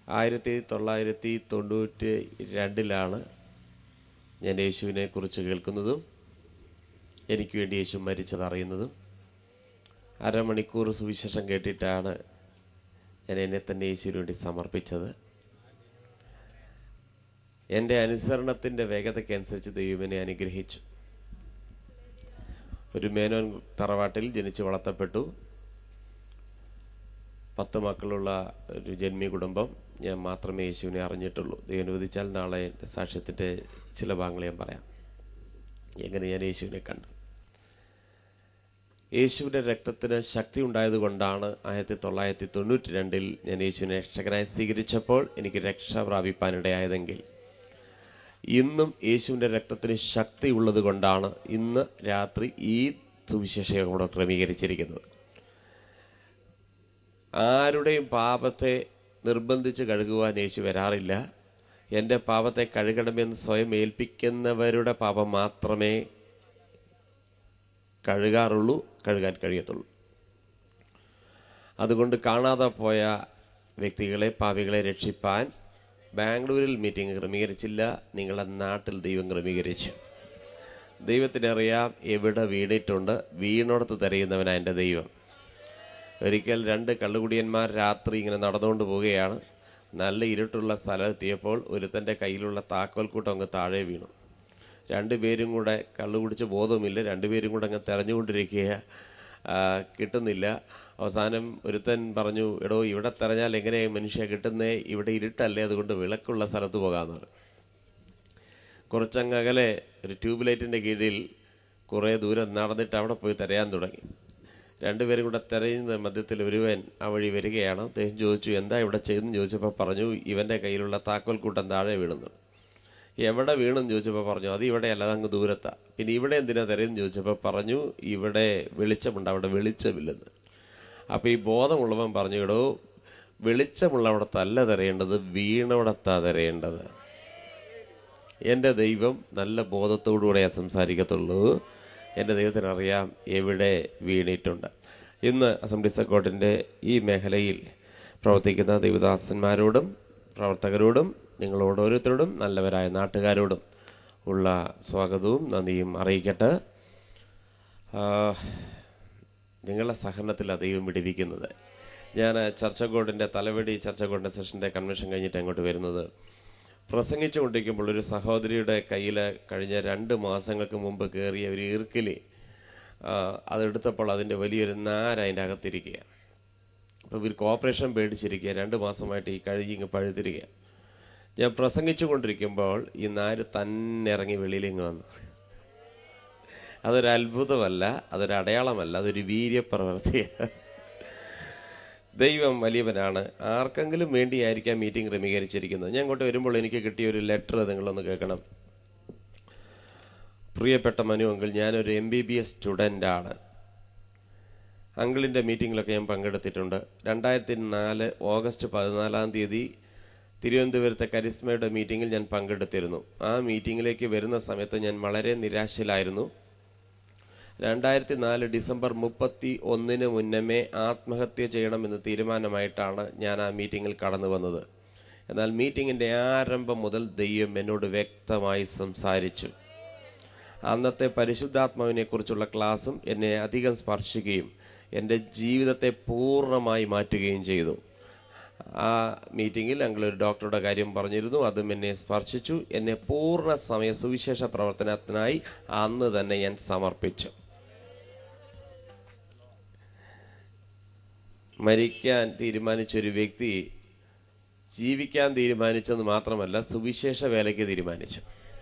ആയിരത്തി തൊള്ളായിരത്തി തൊണ്ണൂറ്റി രണ്ടിലാണ് ഞാൻ യേശുവിനെ കുറിച്ച് കേൾക്കുന്നതും എനിക്ക് വേണ്ടി യേശു മരിച്ചതറിയുന്നതും അരമണിക്കൂർ സുവിശേഷം കേട്ടിട്ടാണ് ഞാൻ എന്നെ തന്നെ യേശുവിന് വേണ്ടി സമർപ്പിച്ചത് എൻ്റെ അനുസരണത്തിൻ്റെ വേഗതയ്ക്കനുസരിച്ച് ദൈവത്തിനെ അനുഗ്രഹിച്ചു ഒരു മേനോൻ തറവാട്ടിൽ ജനിച്ച് വളർത്തപ്പെട്ടു പത്ത് മക്കളുള്ള ഒരു ജന്മി കുടുംബം ഞാൻ മാത്രമേ യേശുവിനെ അറിഞ്ഞിട്ടുള്ളൂ ദൈവം അനുവദിച്ചാൽ നാളെ എൻ്റെ സാക്ഷ്യത്തിൻ്റെ ചില ഭാഗങ്ങൾ ഞാൻ പറയാം എങ്ങനെ ഞാൻ യേശുവിനെ കണ്ടു യേശുവിൻ്റെ രക്തത്തിന് ശക്തി ഉണ്ടായതുകൊണ്ടാണ് ആയിരത്തി തൊള്ളായിരത്തി തൊണ്ണൂറ്റി രണ്ടിൽ ഞാൻ യേശുവിനെ രക്ഷകനായി സ്വീകരിച്ചപ്പോൾ എനിക്ക് രക്ഷ പ്രാപിപ്പാനിടയായതെങ്കിൽ ഇന്നും യേശുവിൻ്റെ രക്തത്തിന് ശക്തി ഉള്ളത് കൊണ്ടാണ് ഇന്ന് രാത്രി ഈ സുവിശേഷം കൂടെ ക്രമീകരിച്ചിരിക്കുന്നത് ആരുടെയും പാപത്തെ നിർബന്ധിച്ച് കഴുകുവാൻ യേശു വരാറില്ല എൻ്റെ പാപത്തെ കഴുകണമെന്ന് സ്വയം ഏൽപ്പിക്കുന്നവരുടെ പാപം മാത്രമേ കഴുകാറുള്ളൂ കഴുകാൻ കഴിയത്തുള്ളൂ അതുകൊണ്ട് കാണാതെ പോയ വ്യക്തികളെ പാവികളെ രക്ഷിപ്പാൻ ബാംഗ്ലൂരിൽ മീറ്റിംഗ് ക്രമീകരിച്ചില്ല നിങ്ങളുടെ നാട്ടിൽ ദൈവം ക്രമീകരിച്ചു ദൈവത്തിനറിയാം എവിടെ വീണിട്ടുണ്ട് വീണോടത്ത് തിരയുന്നവനാണ് എൻ്റെ ദൈവം ഒരിക്കൽ രണ്ട് കള്ളുകുടിയന്മാർ രാത്രി ഇങ്ങനെ നടന്നുകൊണ്ട് പോവുകയാണ് നല്ല ഇരുട്ടുള്ള സ്ഥലത്തെത്തിയപ്പോൾ ഒരുത്തൻ്റെ കയ്യിലുള്ള താക്കോൽക്കൂട്ടം അങ്ങ് താഴെ വീണു രണ്ടുപേരും കൂടെ കള്ളു കുടിച്ച് ബോധവുമില്ല രണ്ടുപേരും കൂടെ അങ്ങ് തെരഞ്ഞുകൊണ്ടിരിക്കുക ആ, കിട്ടുന്നില്ല അവസാനം ഒരുത്തൻ പറഞ്ഞു എടോ ഇവിടെ തെരഞ്ഞാൽ എങ്ങനെ മനുഷ്യ കിട്ടുന്നേ ഇവിടെ ഇരുട്ടല്ലേ അതുകൊണ്ട് വിളക്കുള്ള സ്ഥലത്ത് പോകാമെന്ന് പറഞ്ഞു കുറച്ചങ്ങ് അകലെ ഒരു ട്യൂബ് ലൈറ്റിൻ്റെ കീഴിൽ കുറേ ദൂരം നടന്നിട്ട് അവിടെ പോയി തിരയാൻ തുടങ്ങി രണ്ടുപേരും കൂടെ തിരയുന്ന മധ്യത്തിൽ ഒരുവൻ ആ വഴി വരികയാണ് അദ്ദേഹം ചോദിച്ചു എന്താ ഇവിടെ ചെയ്തെന്ന് ചോദിച്ചപ്പോൾ പറഞ്ഞു ഇവൻ്റെ കയ്യിലുള്ള താക്കോൽ കൂട്ടം താഴെ വീണുന്നു എവിടെ വീണെന്ന് ചോദിച്ചപ്പോൾ പറഞ്ഞു അത് ഇവിടെ അല്ല അങ്ങ് ദൂരത്താ പിന്നെ ഇവിടെ എന്തിനാ തിരയെന്ന് ചോദിച്ചപ്പോൾ പറഞ്ഞു ഇവിടെ വെളിച്ചമുണ്ട് അവിടെ വെളിച്ചമില്ലെന്ന് അപ്പോൾ ഈ ബോധമുള്ളവൻ പറഞ്ഞു എടോ വെളിച്ചമുള്ളവിടത്തല്ല തിരയേണ്ടത് വീണവിടത്താ തിരയേണ്ടത് എൻ്റെ ദൈവം നല്ല ബോധത്തോടുകൂടെയാണ് സംസാരിക്കത്തുള്ളൂ എൻ്റെ ദൈവത്തിന് അറിയാം എവിടെ വീണിട്ടുണ്ട് ഇന്ന് അസംബ്ലി സെക്കോട്ടിൻ്റെ ഈ മേഖലയിൽ പ്രവർത്തിക്കുന്ന ദൈവദാസന്മാരോടും പ്രവർത്തകരോടും നിങ്ങൾ ഓരോരുത്തരോടും നല്ലവരായ നാട്ടുകാരോടും ഉള്ള സ്വാഗതവും നന്ദിയും അറിയിക്കട്ടെ ആ, നിങ്ങളുടെ സഹനത്തിലാണ് ദൈവം വിടിവിക്കുന്നത് ഞാൻ ചർച്ചകോടിൻ്റെ തലവടി ചർച്ചകോടിൻ്റെ സെഷൻ്റെ കൺവെൻഷൻ കഴിഞ്ഞിട്ട് അങ്ങോട്ട് വരുന്നത് പ്രസംഗിച്ചു കൊണ്ടിരിക്കുമ്പോൾ ഒരു സഹോദരിയുടെ കയ്യിൽ കഴിഞ്ഞ രണ്ട് മാസങ്ങൾക്ക് മുമ്പ് കയറിയ ഒരു ഈർക്കിലി ആ, അതെടുത്തപ്പോൾ അതിൻ്റെ വലിയൊരു നാര അതിൻ്റെ അകത്തിരിക്കുക അപ്പോൾ ഇവർക്ക് ഓപ്പറേഷൻ പേടിച്ചിരിക്കുക രണ്ട് മാസമായിട്ട് ഈ കഴുകി ഇങ്ങ് പഴുത്തിരിക്കുക ഞാൻ പ്രസംഗിച്ചു കൊണ്ടിരിക്കുമ്പോൾ ഈ നാര് തന്നെ ഇറങ്ങി വെളിയിലിങ്ങ് വന്നു അതൊരു അത്ഭുതമല്ല അതൊരു അടയാളമല്ല അതൊരു വീര്യപ്രവൃത്തിയാണ് ദൈവം വലിയവനാണ് ആർക്കെങ്കിലും വേണ്ടിയായിരിക്കാം മീറ്റിംഗ് ക്രമീകരിച്ചിരിക്കുന്നത് ഞാൻ അങ്ങോട്ട് വരുമ്പോൾ എനിക്ക് കിട്ടിയ ഒരു ലെറ്റർ നിങ്ങളൊന്ന് കേൾക്കണം പ്രിയപ്പെട്ട മനു അങ്കിൾ ഞാനൊരു എം ബി ബി എസ് സ്റ്റുഡൻ്റാണ് അങ്കിളിൻ്റെ മീറ്റിങ്ങിലൊക്കെ ഞാൻ പങ്കെടുത്തിട്ടുണ്ട് രണ്ടായിരത്തി നാല് ഓഗസ്റ്റ് പതിനാലാം തീയതി തിരുവനന്തപുരത്തെ കരിസ്മയുടെ മീറ്റിങ്ങിൽ ഞാൻ പങ്കെടുത്തിരുന്നു ആ മീറ്റിങ്ങിലേക്ക് വരുന്ന സമയത്ത് ഞാൻ വളരെ നിരാശയിലായിരുന്നു രണ്ടായിരത്തി നാല് ഡിസംബർ മുപ്പത്തി ഒന്നിന് മുന്നമേ ആത്മഹത്യ ചെയ്യണമെന്ന് തീരുമാനമായിട്ടാണ് ഞാൻ ആ മീറ്റിങ്ങിൽ കടന്നു വന്നത് എന്നാൽ മീറ്റിങ്ങിൻ്റെ ആരംഭം മുതൽ ദൈവം എന്നോട് വ്യക്തമായി സംസാരിച്ചു അന്നത്തെ പരിശുദ്ധാത്മാവിനെക്കുറിച്ചുള്ള ക്ലാസ്സും എന്നെ അധികം സ്പർശിക്കുകയും എൻ്റെ ജീവിതത്തെ പൂർണ്ണമായി മാറ്റുകയും ചെയ്തു ആ മീറ്റിങ്ങിൽ ഞങ്ങൾ ഒരു ഡോക്ടറുടെ കാര്യം പറഞ്ഞിരുന്നു അതും എന്നെ സ്പർശിച്ചു എന്നെ പൂർണ്ണ സമയ സുവിശേഷ പ്രവർത്തനത്തിനായി അന്ന് തന്നെ ഞാൻ സമർപ്പിച്ചു മരിക്കാൻ തീരുമാനിച്ച ഒരു വ്യക്തി ജീവിക്കാൻ തീരുമാനിച്ചെന്ന് മാത്രമല്ല സുവിശേഷ വേലയ്ക്ക് തീരുമാനിച്ചു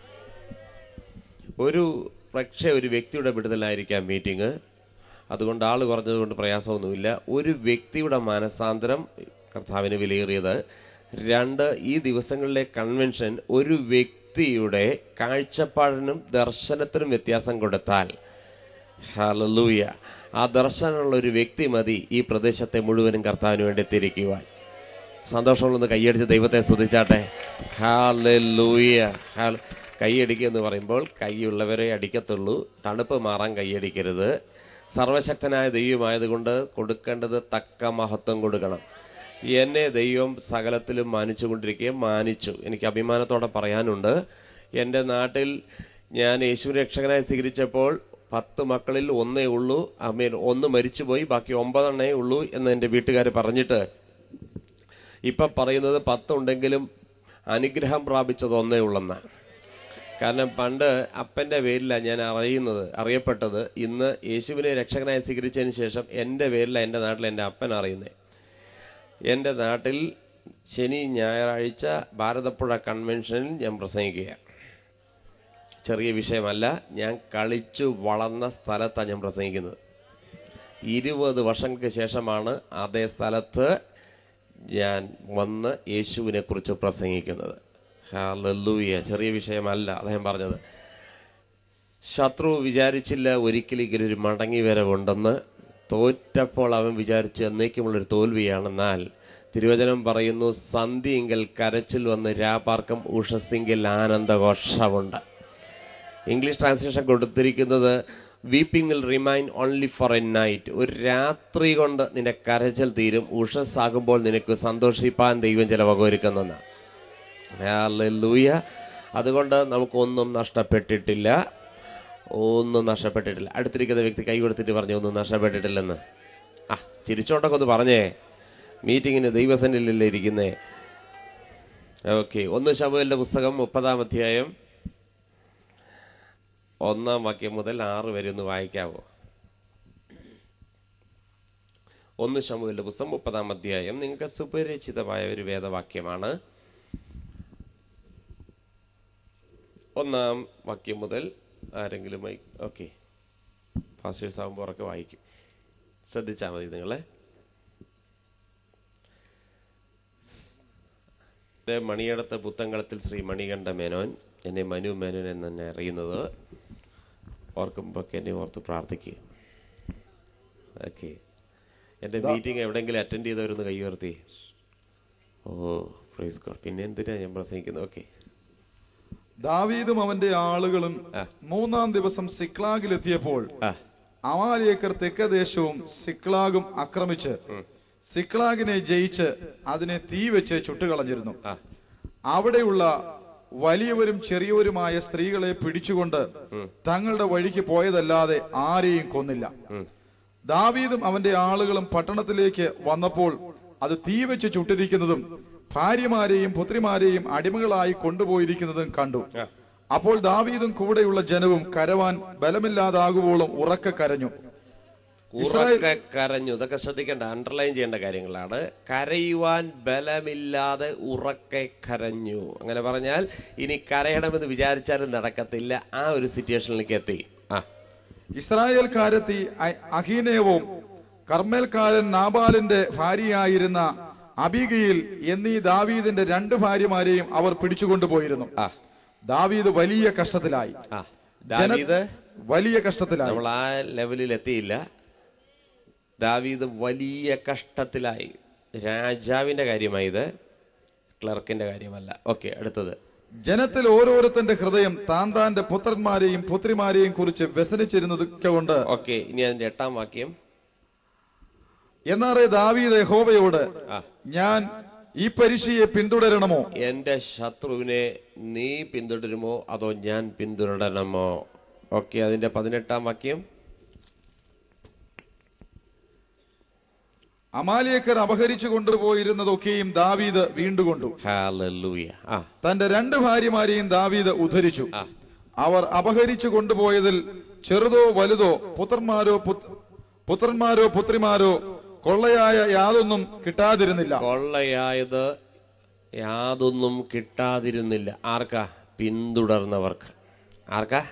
ഒരു പക്ഷേ ഒരു വ്യക്തിയുടെ വിടുതലായിരിക്കാം മീറ്റിംഗ് അതുകൊണ്ട് ആൾ കുറഞ്ഞതുകൊണ്ട് പ്രയാസമൊന്നുമില്ല ഒരു വ്യക്തിയുടെ മാനസാന്തരം കർത്താവിന് വിലയേറിയത് രണ്ട് ഈ ദിവസങ്ങളിലെ കൺവെൻഷൻ ഒരു വ്യക്തിയുടെ കാഴ്ചപ്പാടിനും ദർശനത്തിനും വ്യത്യാസം കൊടുത്താൽ ഹലലൂയ ആ ദർശനമുള്ള ഒരു വ്യക്തി മതി ഈ പ്രദേശത്തെ മുഴുവനും കർത്താവിന് വേണ്ടി തിരിക്കുവാൻ സന്തോഷമുള്ളൊന്ന് കൈയടിച്ച് ദൈവത്തെ സ്തുതിച്ചാട്ടെ ഹാലൂയ ഹാൽ കൈയടിക്കുക എന്ന് പറയുമ്പോൾ കൈയുള്ളവരെ അടിക്കത്തുള്ളൂ തണുപ്പ് മാറാൻ കൈയടിക്കരുത് സർവശക്തനായ ദൈവമായതുകൊണ്ട് കൊടുക്കേണ്ടത് തക്ക മഹത്വം കൊടുക്കണം എന്നെ ദൈവം സകലത്തിലും മാനിച്ചുകൊണ്ടിരിക്കുകയും മാനിച്ചു എനിക്ക് അഭിമാനത്തോടെ പറയാനുണ്ട് എൻ്റെ നാട്ടിൽ ഞാൻ യേശു രക്ഷകനായി സ്വീകരിച്ചപ്പോൾ പത്ത് മക്കളിൽ ഒന്നേ ഉള്ളൂ അമ്മീൻ ഒന്ന് മരിച്ചുപോയി ബാക്കി ഒമ്പതെണ്ണേ ഉള്ളൂ എന്ന് എൻ്റെ വീട്ടുകാർ പറഞ്ഞിട്ട് ഇപ്പം പറയുന്നത് പത്തുണ്ടെങ്കിലും അനുഗ്രഹം പ്രാപിച്ചത് ഒന്നേ ഉള്ളെന്നാണ് കാരണം പണ്ട് അപ്പൻ്റെ പേരിലാണ് ഞാൻ അറിയുന്നത് അറിയപ്പെട്ടത് ഇന്ന് യേശുവിനെ രക്ഷകനായി സ്വീകരിച്ചതിന് ശേഷം എൻ്റെ പേരിലാണ് എൻ്റെ നാട്ടിൽ എൻ്റെ അപ്പൻ അറിയുന്നത് എൻ്റെ നാട്ടിൽ ശനി ഞായറാഴ്ച ഭാരതപ്പുഴ കൺവെൻഷനിൽ ഞാൻ പ്രസംഗിക്കുകയാണ് ചെറിയ വിഷയമല്ല ഞാൻ കളിച്ചു വളർന്ന സ്ഥലത്താണ് ഞാൻ പ്രസംഗിക്കുന്നത് ഇരുപത് വർഷങ്ങൾക്ക് ശേഷമാണ് അതേ സ്ഥലത്ത് ഞാൻ വന്ന് യേശുവിനെ കുറിച്ച് പ്രസംഗിക്കുന്നത് ഹാലൂയ ചെറിയ വിഷയമല്ല അദ്ദേഹം പറഞ്ഞത് ശത്രു വിചാരിച്ചില്ല ഒരിക്കലും ഇങ്ങനൊരു മടങ്ങി വരവുണ്ടെന്ന് തോറ്റപ്പോൾ അവൻ വിചാരിച്ചു എന്നേക്കുമുള്ളൊരു തോൽവിയാണെന്നാൽ തിരുവചനം പറയുന്നു സന്ധിയെങ്കിൽ കരച്ചിൽ വന്ന് രാപാർക്കം ഉഷസ്സിങ്കിൽ ആനന്ദഘോഷമുണ്ട് ഇംഗ്ലീഷ് ട്രാൻസ്ലേഷൻ കൊടുത്തിരിക്കുന്നത് weeping will remain only for a night ഒരു രാത്രി കൊണ്ട് നിന്റെ കരച്ചിൽ തീരും ഉഷസ്സാകുമ്പോൾ നിനക്ക് സന്തോഷിപ്പാൻ ദൈവം ചില വകയൊരുക്കുന്നതാണ് ഹല്ലേലൂയ അതുകൊണ്ട് നമുക്കൊന്നും നഷ്ടപ്പെട്ടിട്ടില്ല ഒന്നും നഷ്ടപ്പെട്ടിട്ടില്ല അടുത്തിരിക്കുന്ന വ്യക്തി കൈ കൊടുത്തിട്ട് പറഞ്ഞു ഒന്നും നഷ്ടപ്പെട്ടിട്ടില്ലെന്ന് ആ ചിരിച്ചോണ്ടൊക്കെ ഒന്ന് പറഞ്ഞേ മീറ്റിങ്ങിന് ദൈവസന്നിലല്ലേ ഇരിക്കുന്നേ ഓക്കെ ഒന്ന് ശമുവലിന്റെ പുസ്തകം മുപ്പതാം അധ്യായം ഒന്നാം വാക്യം മുതൽ ആറ് വരെ ഒന്ന് വായിക്കാവോ ഒന്ന് ശമുവലിന്റെ പുസ്തകം മുപ്പതാം അധ്യായം നിങ്ങൾക്ക് സുപരിചിതമായ ഒരു വേദവാക്യമാണ് ഒന്നാം വാക്യം മുതൽ ആരെങ്കിലും ഓക്കെ ഫാസ്റ്റേഴ്സ് ആകുമ്പോൾ ഉറക്കെ വായിക്കും ശ്രദ്ധിച്ചാൽ മതി നിങ്ങളെ എൻ്റെ മണിയടത്ത പുത്തങ്കളത്തിൽ ശ്രീ മണികണ്ഠ മേനോൻ എന്നെ മനു മേനോൻ എന്ന് തന്നെ അറിയുന്നത് ഓർക്കുമ്പോൾ എന്നെ ഓർത്ത് പ്രാർത്ഥിക്കുക ഓക്കെ എൻ്റെ മീറ്റിംഗ് എവിടെയെങ്കിലും അറ്റൻഡ് ചെയ്തവരൊന്ന് കൈ ഉയർത്തി ഓ പ്രൈസ് ഗോഡ് പിന്നെ എന്തിനാ ഞാൻ പ്രസംഗിക്കുന്നത് ഓക്കെ ദാവീദും അവന്റെ ആളുകളും ആ. മൂന്നാം ദിവസം സിക്ലാഗിലെത്തിയപ്പോൾ ആ അമാലിയക്കർ തെക്കദേശവും സിക്ലാഗും ആക്രമിച്ച് സിക്ലാഗിനെ ജയിച്ച് അതിനെ തീ വെച്ച് ചുട്ടുകളഞ്ഞിരുന്നു ആ അവിടെയുള്ള വലിയവരും ചെറിയവരുമായ സ്ത്രീകളെ പിടിച്ചുകൊണ്ട് തങ്ങളുടെ വഴിക്ക് പോയതല്ലാതെ ആരെയും കൊന്നില്ല ദാവീദും അവന്റെ ആളുകളും പട്ടണത്തിലേക്ക് വന്നപ്പോൾ അത് തീ വെച്ച് ചുട്ടിരിക്കുന്നതും ഭാര്യമാരെയും പുത്രിമാരെയും അടിമകളായി കൊണ്ടുപോയിരിക്കുന്നതും കണ്ടു ആ. അപ്പോൾ ദാവീദും കൂടെയുള്ള ജനവും കരവാൻ ബലമില്ലാതാകുവോളം ഉറക്കെ കരഞ്ഞു ഉറക്കെ കരഞ്ഞു ഇതൊക്കെ ശ്രദ്ധിക്കേണ്ട അണ്ടർലൈൻ ചെയ്യേണ്ട കാര്യങ്ങളാണ് കരയുവാൻ ബലമില്ലാതെ ഉറക്കെ കരഞ്ഞു അങ്ങനെ പറഞ്ഞാൽ ഇനി കരയണമെന്ന് വിചാരിച്ചാലും നടക്കത്തില്ല ആ ഒരു സിറ്റുവേഷനിലേക്ക് എത്തി ആ ഇസ്രായേൽക്കാരത്തി അ- അഹീനേവും കർമ്മേൽക്കാരൻ നാബാലിന്റെ ഭാര്യയായിരുന്ന അബിഗയിൽ എന്നീ ദാവീദിന്റെ രണ്ട് ഭാര്യമാരെയും അവർ പിടിച്ചുകൊണ്ടുപോയിരുന്നു ആ ദാവീദ് വലിയ കഷ്ടത്തിലായി ആ ജന- ദാവീദ് വലിയ കഷ്ടത്തിലായി നമ്മൾ ആ ലെവലിൽ എത്തിയില്ല ദാവീദ് വലിയ കഷ്ടത്തിലായി രാജാവിന്റെ കാര്യമായത് ക്ലർക്കിന്റെ കാര്യമല്ല ഓക്കെ അടുത്തത് ജനത്തിൽ ഓരോരുത്തന്റെ ഹൃദയം താൻ താന്റെ പുത്രന്മാരെയും പുത്രിമാരെയും കുറിച്ച് വ്യസനിച്ചിരുന്നത് കൊണ്ട് ഓക്കെ ഇനി അതിന്റെ എട്ടാം വാക്യം എന്നാറേ ദാവീദ് യഹോവയോട് ആ ഞാൻ ഈ പരീക്ഷയെ പിന്തുടരണമോ എന്റെ ശത്രുവിനെ നീ പിന്തുടരുമോ അതോ ഞാൻ പിന്തുടരണമോ ഓക്കെ അതിന്റെ പതിനെട്ടാം വാക്യം അമാലിയക്കർ അപഹരിച്ചു കൊണ്ടുപോയിരുന്നതൊക്കെയും ദാവീദ് വീണ്ടുകൊണ്ടു ഹാലൂയ ആ തന്റെ രണ്ട് ഭാര്യമാരെയും ദാവീദ് ഉദ്ധരിച്ചു ആ. അവർ അപഹരിച്ചു കൊണ്ടുപോയതിൽ ചെറുതോ വലുതോ പുത്രന്മാരോ പുത്- പുത്രന്മാരോ പുത്രിമാരോ കൊള്ളയായ യാതൊന്നും കിട്ടാതിരുന്നില്ല കൊള്ളയായത് യാതൊന്നും കിട്ടാതിരുന്നില്ല ആർക്കാ പിന്തുടർന്നവർക്ക് ആർക്കാ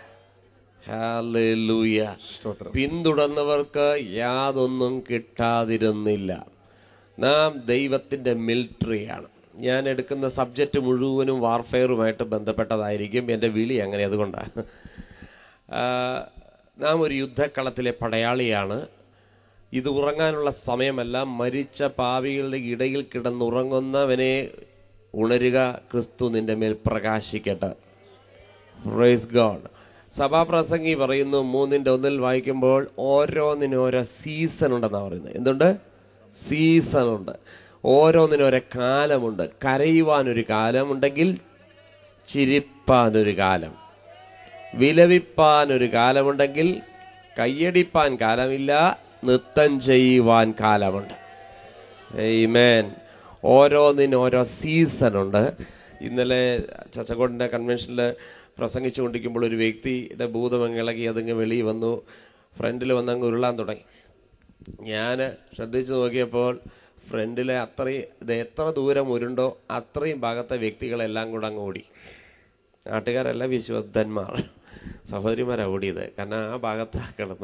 ഹാലൂയ പിന്തുടർന്നവർക്ക് യാതൊന്നും കിട്ടാതിരുന്നില്ല നാം ദൈവത്തിൻ്റെ മിലിറ്ററിയാണ് ഞാൻ എടുക്കുന്ന സബ്ജക്റ്റ് മുഴുവനും വാർഫെയറുമായിട്ട് ബന്ധപ്പെട്ടതായിരിക്കും എൻ്റെ വിളി അങ്ങനെ അതുകൊണ്ടാണ് ആ, നാം ഒരു യുദ്ധക്കളത്തിലെ പടയാളിയാണ് ഇത് ഉറങ്ങാനുള്ള സമയമല്ല മരിച്ച പാവികളുടെ ഇടയിൽ കിടന്നുറങ്ങുന്നവനെ ഉണരുക ക്രിസ്തു നിന്റെ മേൽ പ്രകാശിക്കട്ടെ പ്രൈസ് ഗോഡ് സഭാപ്രസംഗി പറയുന്നു മൂന്നിൻ്റെ ഒന്നിൽ വായിക്കുമ്പോൾ ഓരോന്നിനും ഓരോ സീസൺ ഉണ്ടെന്നാണ് പറയുന്നത് എന്തുണ്ട് സീസൺ ഉണ്ട് ഓരോന്നിനും ഒരു കാലമുണ്ട് കരയുവാനൊരു കാലമുണ്ടെങ്കിൽ ചിരിപ്പാനൊരു കാലം വിലപിപ്പാനൊരു കാലമുണ്ടെങ്കിൽ കയ്യടിപ്പാൻ കാലമില്ല നൃത്തം ചെയ്യുവാൻ കാലമുണ്ട് ഏയ്മേൻ ഓരോന്നിനും ഓരോ സീസണുണ്ട് ഇന്നലെ ചച്ചക്കോടിൻ്റെ കൺവെൻഷനിൽ പ്രസംഗിച്ചുകൊണ്ടിരിക്കുമ്പോൾ ഒരു വ്യക്തിയുടെ ഭൂതം ഇളകി അതങ്ങ് വെളിയിൽ വന്നു ഫ്രണ്ടിൽ വന്നങ്ങ് ഉരുളാൻ തുടങ്ങി ഞാൻ ശ്രദ്ധിച്ചു നോക്കിയപ്പോൾ ഫ്രണ്ടിലെ അത്രയും ഇത് എത്ര ദൂരം ഉരുണ്ടോ അത്രയും ഭാഗത്തെ വ്യക്തികളെല്ലാം കൂടെ അങ്ങ് ഓടി നാട്ടുകാരല്ല വിശ്വസ്തന്മാർ സഹോദരിമാരാണ് ഓടിയത് കാരണം ആ ഭാഗത്താ കിടന്ന്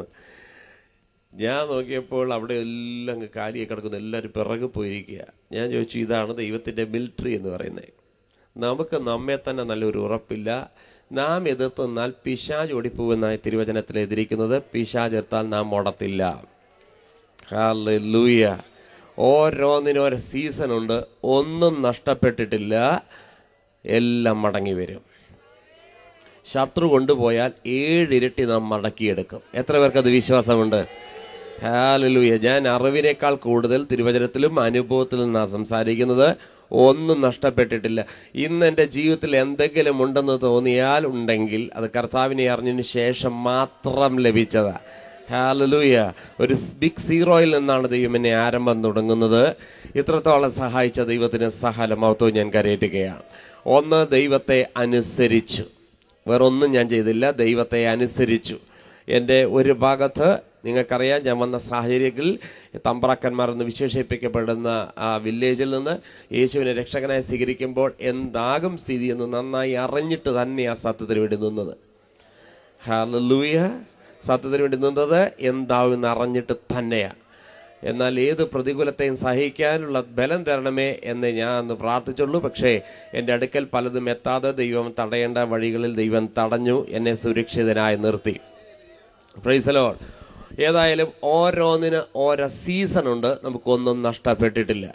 ഞാൻ നോക്കിയപ്പോൾ അവിടെ എല്ലാം അങ്ങ് കാലിയെ കിടക്കുന്നു എല്ലാവരും പിറകെ പോയിരിക്കുക ഞാൻ ചോദിച്ചു ഇതാണ് ദൈവത്തിൻ്റെ മിലിറ്ററി എന്ന് പറയുന്നത് നമുക്ക് നമ്മെ തന്നെ നല്ലൊരു ഉറപ്പില്ല നാം എതിർത്തുന്നാൽ പിശാജ് ഓടിപ്പോവെന്നായി തിരുവചനത്തിൽ എതിരിക്കുന്നത് പിശാജ് എത്താൽ നാം ഓടത്തില്ല ഹല്ലേലൂയ ഓരോന്നിനും ഓരോ സീസൺ ഉണ്ട് ഒന്നും നഷ്ടപ്പെട്ടിട്ടില്ല എല്ലാം മടങ്ങി വരും ശത്രു കൊണ്ടുപോയാൽ ഏഴിരട്ടി നാം മടക്കിയെടുക്കും എത്ര പേർക്ക് അത് വിശ്വാസമുണ്ട് ഹാലലൂയ ഞാൻ അറിവിനേക്കാൾ കൂടുതൽ തിരുവചനത്തിലും അനുഭവത്തിലും നിന്നാണ് സംസാരിക്കുന്നത് ഒന്നും നഷ്ടപ്പെട്ടിട്ടില്ല ഇന്ന് എൻ്റെ ജീവിതത്തിൽ എന്തെങ്കിലും ഉണ്ടെന്ന് തോന്നിയാൽ ഉണ്ടെങ്കിൽ അത് കർത്താവിനെ അറിഞ്ഞതിന് ശേഷം മാത്രം ലഭിച്ചതാ ഹാലലൂയ ഒരു ബിഗ് സീറോയിൽ നിന്നാണ് ദൈവം എന്നെ ആരംഭം തുടങ്ങുന്നത് ഇത്രത്തോളം സഹായിച്ച ദൈവത്തിന് സഹലമഹത്വം ഞാൻ കരയറ്റുകയാണ് ഒന്ന് ദൈവത്തെ അനുസരിച്ചു വേറൊന്നും ഞാൻ ചെയ്തില്ല ദൈവത്തെ അനുസരിച്ചു എൻ്റെ ഒരു ഭാഗത്ത് നിങ്ങൾക്കറിയാം ഞാൻ വന്ന സാഹചര്യത്തിൽ തമ്പ്രാക്കന്മാർ എന്ന് വിശേഷിപ്പിക്കപ്പെടുന്ന ആ വില്ലേജിൽ നിന്ന് യേശുവിനെ രക്ഷകനായി സ്വീകരിക്കുമ്പോൾ എന്താകും സ്ഥിതി എന്ന് നന്നായി അറിഞ്ഞിട്ട് തന്നെ ആ സത്യത്തിന് വേണ്ടി നിന്നത് ഹാലലൂയ സത്യത്തിന് വേണ്ടി നിന്നത് എന്താവും അറിഞ്ഞിട്ട് തന്നെയാണ് എന്നാൽ ഏത് പ്രതികൂലത്തെയും സഹിക്കാനുള്ള ബലം തരണമേ എന്ന് ഞാൻ അന്ന് പ്രാർത്ഥിച്ചുള്ളൂ പക്ഷേ എൻ്റെ അടുക്കൽ പലതും എത്താതെ ദൈവം തടയേണ്ട വഴികളിൽ ദൈവം തടഞ്ഞു എന്നെ സുരക്ഷിതനായി നിർത്തി പ്രൈസലോ ഏതായാലും ഓരോന്നിന് ഓരോ സീസൺ ഉണ്ട് നമുക്കൊന്നും നഷ്ടപ്പെട്ടിട്ടില്ല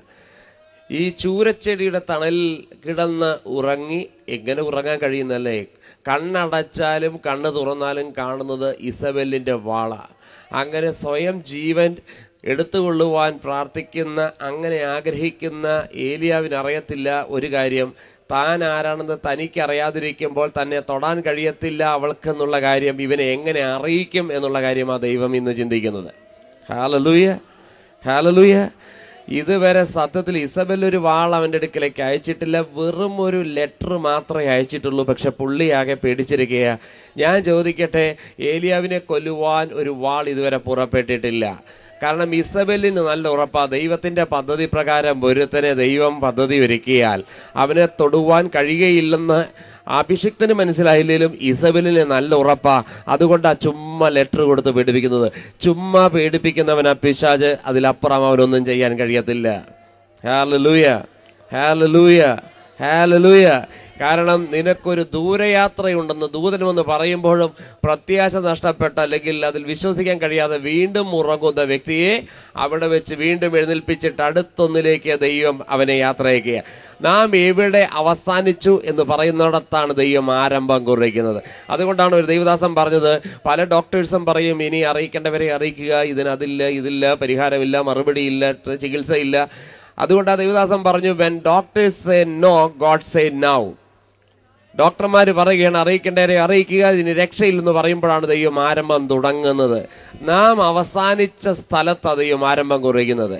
ഈ ചൂരച്ചെടിയുടെ തണലിൽ കിടന്ന് ഉറങ്ങി എങ്ങനെ ഉറങ്ങാൻ കഴിയുന്നല്ലേ കണ്ണടച്ചാലും കണ്ണ് തുറന്നാലും കാണുന്നത് ഇസബെല്ലിൻ്റെ വാള അങ്ങനെ സ്വയം ജീവൻ എടുത്തുകൊള്ളുവാൻ പ്രാർത്ഥിക്കുന്ന അങ്ങനെ ആഗ്രഹിക്കുന്ന ഏലിയാവിന് അറിയത്തില്ല ഒരു കാര്യം താൻ ആരാണെന്ന് തനിക്ക് അറിയാതിരിക്കുമ്പോൾ തന്നെ തൊടാൻ കഴിയത്തില്ല അവൾക്കെന്നുള്ള കാര്യം ഇവനെ എങ്ങനെ അറിയിക്കും എന്നുള്ള കാര്യമാണ് ദൈവം ഇന്ന് ചിന്തിക്കുന്നത് ഹാലലൂയ ഹാലലൂയ ഇതുവരെ സത്യത്തിൽ ഇസബൽ ഒരു വാൾ അവൻ്റെ അടുക്കലേക്ക് അയച്ചിട്ടില്ല വെറും ഒരു ലെറ്റർ മാത്രമേ അയച്ചിട്ടുള്ളൂ പക്ഷെ പുള്ളിയാകെ പേടിച്ചിരിക്കുക ഞാൻ ചോദിക്കട്ടെ ഏലിയാവിനെ കൊല്ലുവാൻ ഒരു വാൾ ഇതുവരെ പുറപ്പെട്ടിട്ടില്ല കാരണം ഇസബലിന് നല്ല ഉറപ്പാ ദൈവത്തിന്റെ പദ്ധതി പ്രകാരം ഒരുത്തനെ ദൈവം പദ്ധതി ഒരുക്കിയാൽ അവനെ തൊടുവാൻ കഴിയുകയില്ലെന്ന് അഭിഷിക്തന് മനസ്സിലായില്ലെങ്കിലും ഇസബലിന് നല്ല ഉറപ്പാ അതുകൊണ്ടാ ചുമ്മാ ലെറ്റർ കൊടുത്ത് പേടിപ്പിക്കുന്നത് ചുമ്മാ പേടിപ്പിക്കുന്നവനാ പിശാജ് അതിലപ്പുറം അവനൊന്നും ചെയ്യാൻ കഴിയത്തില്ല ഹാലലൂയ ഹാലലൂയ ഹാലലൂയ കാരണം നിനക്കൊരു ദൂരയാത്രയുണ്ടെന്ന് ദൂതൻ വന്ന് പറയുമ്പോഴും പ്രത്യാശ നഷ്ടപ്പെട്ട അല്ലെങ്കിൽ അതിൽ വിശ്വസിക്കാൻ കഴിയാതെ വീണ്ടും ഉറങ്ങുന്ന വ്യക്തിയെ അവിടെ വെച്ച് വീണ്ടും എഴുന്നേൽപ്പിച്ചിട്ട് അടുത്തൊന്നിലേക്ക് ദൈവം അവനെ യാത്രയക്കുക നാം എവിടെ അവസാനിച്ചു എന്ന് പറയുന്നിടത്താണ് ദൈവം ആരംഭം കുറിക്കുന്നത് അതുകൊണ്ടാണ് ഒരു ദൈവദാസൻ പറഞ്ഞത് പല ഡോക്ടേഴ്സും പറയും ഇനി അറിയിക്കേണ്ടവരെ അറിയിക്കുക ഇതിന് അതില്ല ഇതില്ല പരിഹാരമില്ല മറുപടിയില്ല ട്ര- ചികിത്സയില്ല അതുകൊണ്ട് ആ ദൈവദാസൻ പറഞ്ഞു when doctors say no God say now ഡോക്ടർമാർ പറയുകയാണ് അറിയിക്കേണ്ടവരെ അറിയിക്കുക ഇതിന് രക്ഷയില്ലെന്ന് പറയുമ്പോഴാണ് ദൈവം ആരംഭം തുടങ്ങുന്നത് നാം അവസാനിച്ച സ്ഥലത്താണ് ദൈവം ആരംഭം കുറിക്കുന്നത്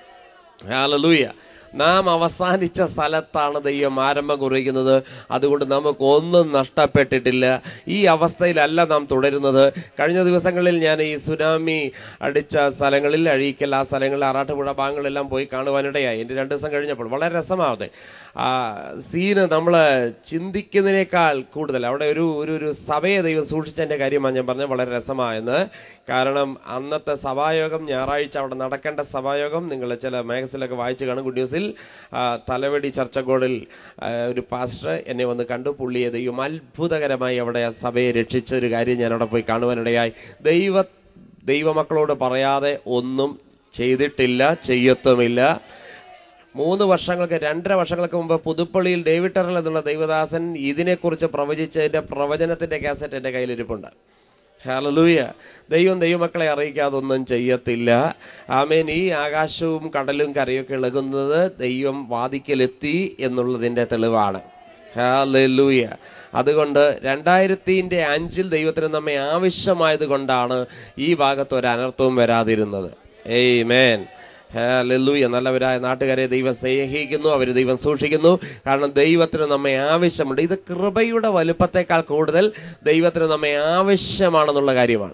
ഹാലലൂയ നാം അവസാനിച്ച സ്ഥലത്താണ് ദൈവം ആരംഭം കുറിക്കുന്നത് അതുകൊണ്ട് നമുക്ക് ഒന്നും നഷ്ടപ്പെട്ടിട്ടില്ല ഈ അവസ്ഥയിലല്ല നാം തുടരുന്നത് കഴിഞ്ഞ ദിവസങ്ങളിൽ ഞാൻ ഈ സുനാമി അടിച്ച സ്ഥലങ്ങളിൽ അഴീക്കൽ ആ സ്ഥലങ്ങളിൽ ആറാട്ടുപുഴ ഭാഗങ്ങളെല്ലാം പോയി കാണുവാനിടയായി എൻ്റെ രണ്ട് ദിവസം കഴിഞ്ഞപ്പോൾ വളരെ രസമാവതെ ആ സീന് നമ്മൾ ചിന്തിക്കുന്നതിനേക്കാൾ കൂടുതൽ അവിടെ ഒരു ഒരു ഒരു സഭയെ ദൈവം സൂക്ഷിച്ചതിൻ്റെ കാര്യമാണ് ഞാൻ പറഞ്ഞത് വളരെ രസമായെന്ന് കാരണം അന്നത്തെ സഭായോഗം ഞായറാഴ്ച അവിടെ നടക്കേണ്ട സഭായോഗം നിങ്ങൾ ചില മാഗസിനിലൊക്കെ വായിച്ചു കാണും ഗുഡ് ന്യൂസിൽ ആ, തലവടി ചർച്ചകോടിൽ ആ, ഒരു പാസ്റ്റർ എന്നെ വന്ന് കണ്ടു പുള്ളിയെ ദൈവം അത്ഭുതകരമായി അവിടെ ആ സഭയെ രക്ഷിച്ച ഒരു കാര്യം ഞാൻ അവിടെ പോയി കാണുവാനിടയായി ദൈവ ദൈവമക്കളോട് പറയാതെ ഒന്നും ചെയ്തിട്ടില്ല ചെയ്യത്തുമില്ല മൂന്ന് വർഷങ്ങൾക്ക് രണ്ടര വർഷങ്ങൾക്ക് മുമ്പ് പുതുപ്പള്ളിയിൽ ഡേവിഡ് ടെറൽ എന്നുള്ള ദൈവദാസൻ ഇതിനെക്കുറിച്ച് പ്രവചിച്ചതിൻ്റെ പ്രവചനത്തിൻ്റെ കാസറ്റ് എൻ്റെ കയ്യിലിരിപ്പുണ്ട് ഹല്ലേലൂയ ദൈവം ദൈവമക്കളെ അറിയിക്കാതെ ഒന്നും ചെയ്യത്തില്ല ആമേൻ ഈ ആകാശവും കടലും കരയൊക്കെ ഇളകുന്നത് ദൈവം വാദിക്കലെത്തി എന്നുള്ളതിൻ്റെ തെളിവാണ് ഹല്ലേലൂയ അതുകൊണ്ട് രണ്ടായിരത്തിൻ്റെ അഞ്ചിൽ ദൈവത്തിന് നമ്മെ ആവശ്യമായത് കൊണ്ടാണ് ഈ ഭാഗത്ത് ഒരു അനർത്ഥവും വരാതിരുന്നത് ഏയ് മേൻ ഹല്ലേലൂയ നല്ലവരായ നാട്ടുകാരെ ദൈവം സ്നേഹിക്കുന്നു അവർ ദൈവം സൂക്ഷിക്കുന്നു കാരണം ദൈവത്തിന് നമ്മെ ആവശ്യമുണ്ട് ഇത് കൃപയുടെ വലുപ്പത്തെക്കാൾ കൂടുതൽ ദൈവത്തിന് നമ്മെ ആവശ്യമാണെന്നുള്ള കാര്യമാണ്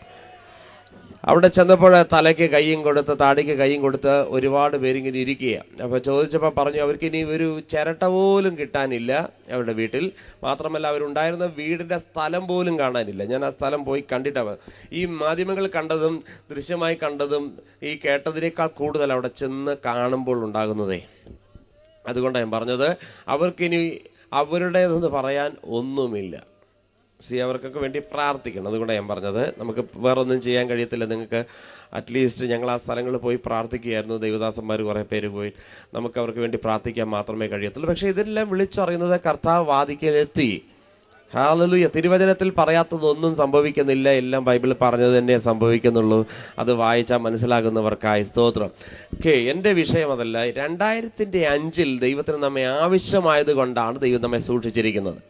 അവിടെ ചെന്നപ്പോൾ തലയ്ക്ക് കൈയും കൊടുത്ത് താടിക്ക് കൈയും കൊടുത്ത് ഒരുപാട് പേരിങ്ങനെ ഇരിക്കുക അപ്പോൾ ചോദിച്ചപ്പോൾ പറഞ്ഞു അവർക്ക് ഇനി ഒരു ചിരട്ട പോലും കിട്ടാനില്ല അവരുടെ വീട്ടിൽ മാത്രമല്ല അവരുണ്ടായിരുന്ന വീടിൻ്റെ സ്ഥലം പോലും കാണാനില്ല ഞാൻ ആ സ്ഥലം പോയി കണ്ടിട്ടാണ് ഈ മാധ്യമങ്ങൾ കണ്ടതും ദൃശ്യമായി കണ്ടതും ഈ കേട്ടതിനേക്കാൾ കൂടുതൽ അവിടെ ചെന്ന് കാണുമ്പോൾ ഉണ്ടാകുന്നതേ അതുകൊണ്ടാണ് ഞാൻ പറഞ്ഞത് അവർക്കിനി അവരുടേതെന്ന് പറയാൻ ഒന്നുമില്ല സി അവർക്കൊക്കെ വേണ്ടി പ്രാർത്ഥിക്കണം അതുകൊണ്ടാണ് ഞാൻ പറഞ്ഞത് നമുക്ക് വേറൊന്നും ചെയ്യാൻ കഴിയത്തില്ല നിങ്ങൾക്ക് അറ്റ്ലീസ്റ്റ് ഞങ്ങൾ ആ സ്ഥലങ്ങളിൽ പോയി പ്രാർത്ഥിക്കുകയായിരുന്നു ദൈവദാസന്മാർ കുറേ പേര് പോയി നമുക്ക് അവർക്ക് വേണ്ടി പ്രാർത്ഥിക്കാൻ മാത്രമേ കഴിയത്തുള്ളൂ പക്ഷേ ഇതെല്ലാം വിളിച്ചറിയുന്നത് കർത്താവ് വാദിക്കലെത്തി ഹാലലുയ തിരുവചനത്തിൽ പറയാത്തതൊന്നും സംഭവിക്കുന്നില്ല എല്ലാം ബൈബിളിൽ പറഞ്ഞത് തന്നെ സംഭവിക്കുന്നുള്ളൂ അത് വായിച്ചാൽ മനസ്സിലാകുന്നവർക്കായി സ്തോത്രം ഓക്കെ എൻ്റെ വിഷയം അതല്ല രണ്ടായിരത്തിൻ്റെ അഞ്ചിൽ ദൈവത്തിന് നമ്മെ ആവശ്യമായത് കൊണ്ടാണ് ദൈവം നമ്മെ സൂക്ഷിച്ചിരിക്കുന്നത്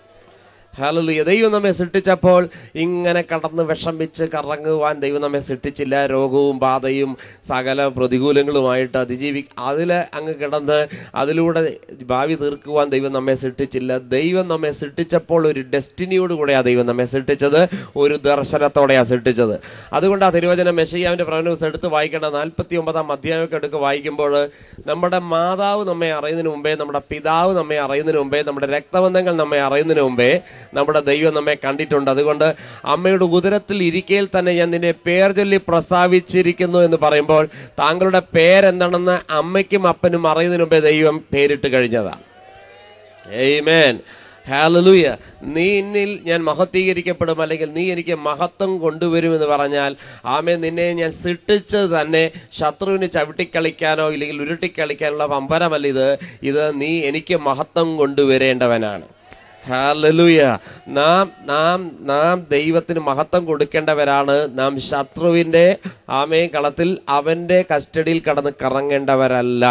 ഹാലലുയ ദൈവം നമ്മെ സൃഷ്ടിച്ചപ്പോൾ ഇങ്ങനെ കടന്ന് വിഷമിച്ച് കറങ്ങുവാൻ ദൈവം നമ്മെ സൃഷ്ടിച്ചില്ല രോഗവും ബാധയും സകല പ്രതികൂലങ്ങളുമായിട്ട് അതിജീവി അതിൽ അങ്ങ് കിടന്ന് അതിലൂടെ ഭാവി തീർക്കുവാൻ ദൈവം നമ്മെ സൃഷ്ടിച്ചില്ല ദൈവം നമ്മെ സൃഷ്ടിച്ചപ്പോൾ ഒരു ഡെസ്റ്റിനിയോട് കൂടെയാണ് ദൈവം നമ്മെ സൃഷ്ടിച്ചത് ഒരു ദർശനത്തോടെയാണ് സൃഷ്ടിച്ചത് അതുകൊണ്ട് ആ തിരുവചനം മെഷയ്യാവിൻ്റെ പ്രവനവസ് എടുത്ത് വായിക്കേണ്ട നാൽപ്പത്തി ഒമ്പതാം അധ്യായമൊക്കെ എടുത്ത് വായിക്കുമ്പോൾ നമ്മുടെ മാതാവ് നമ്മെ അറിയുന്നതിന് മുമ്പേ നമ്മുടെ പിതാവ് നമ്മെ അറിയുന്നതിന് മുമ്പേ നമ്മുടെ രക്തബന്ധങ്ങൾ നമ്മെ അറിയുന്നതിന് മുമ്പേ നമ്മുടെ ദൈവം നമ്മെ കണ്ടിട്ടുണ്ട് അതുകൊണ്ട് അമ്മയുടെ ഉദരത്തിൽ ഇരിക്കയിൽ തന്നെ ഞാൻ നിന്നെ പേർ ചൊല്ലി പ്രസ്താവിച്ചിരിക്കുന്നു എന്ന് പറയുമ്പോൾ താങ്കളുടെ പേരെന്താണെന്ന് അമ്മയ്ക്കും അപ്പനും അറിയുന്നതിന് മുമ്പേ ദൈവം പേരിട്ട് കഴിഞ്ഞതാണ് ഏയ്മേൻ ഹാലലൂയ നീ എന്നിൽ ഞാൻ മഹത്വീകരിക്കപ്പെടും അല്ലെങ്കിൽ നീ എനിക്ക് മഹത്വം കൊണ്ടുവരുമെന്ന് പറഞ്ഞാൽ ആമേ നിന്നെ ഞാൻ സൃഷ്ടിച്ചത് തന്നെ ശത്രുവിന് ചവിട്ടിക്കളിക്കാനോ ഇല്ലെങ്കിൽ ഉരുട്ടിക്കളിക്കാനുള്ള പമ്പരമല്ല ഇത് ഇത് നീ എനിക്ക് മഹത്വം കൊണ്ടുവരേണ്ടവനാണ് ഹാലലൂയ നാം നാം നാം ദൈവത്തിന് മഹത്വം കൊടുക്കേണ്ടവരാണ് നാം ശത്രുവിൻ്റെ ആമേ കളത്തിൽ അവൻ്റെ കസ്റ്റഡിയിൽ കടന്ന് കറങ്ങേണ്ടവരല്ല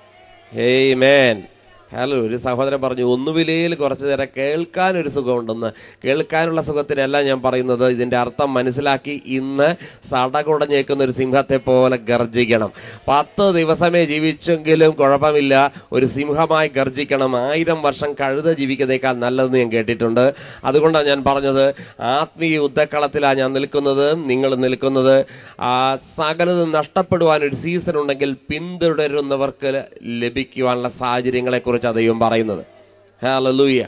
ഏയ് മേൻ ഹലോ ഒരു സഹോദരൻ പറഞ്ഞു ഒന്നുവിലയിൽ കുറച്ചു നേരം കേൾക്കാൻ ഒരു സുഖമുണ്ടെന്ന് കേൾക്കാനുള്ള സുഖത്തിനല്ല ഞാൻ പറയുന്നത് ഇതിൻ്റെ അർത്ഥം മനസ്സിലാക്കി ഇന്ന് സടകുടഞ്ഞേക്കുന്ന ഒരു സിംഹത്തെ പോലെ ഗർജിക്കണം പത്ത് ദിവസമേ ജീവിച്ചെങ്കിലും കുഴപ്പമില്ല ഒരു സിംഹമായി ഗർജിക്കണം ആയിരം വർഷം കഴുത ജീവിക്കുന്നതേക്കാൾ നല്ലതെന്ന് ഞാൻ കേട്ടിട്ടുണ്ട് അതുകൊണ്ടാണ് ഞാൻ പറഞ്ഞത് ആത്മീയ യുദ്ധക്കളത്തിലാണ് ഞാൻ നിൽക്കുന്നത് നിങ്ങൾ നിൽക്കുന്നത് ആ സകലത് നഷ്ടപ്പെടുവാൻ ഒരു സീസൺ ഉണ്ടെങ്കിൽ പിന്തുടരുന്നവർക്ക് ലഭിക്കുവാനുള്ള സാഹചര്യങ്ങളെക്കുറിച്ച് ദൈവം പറയുന്നത് ഹല്ലേലൂയ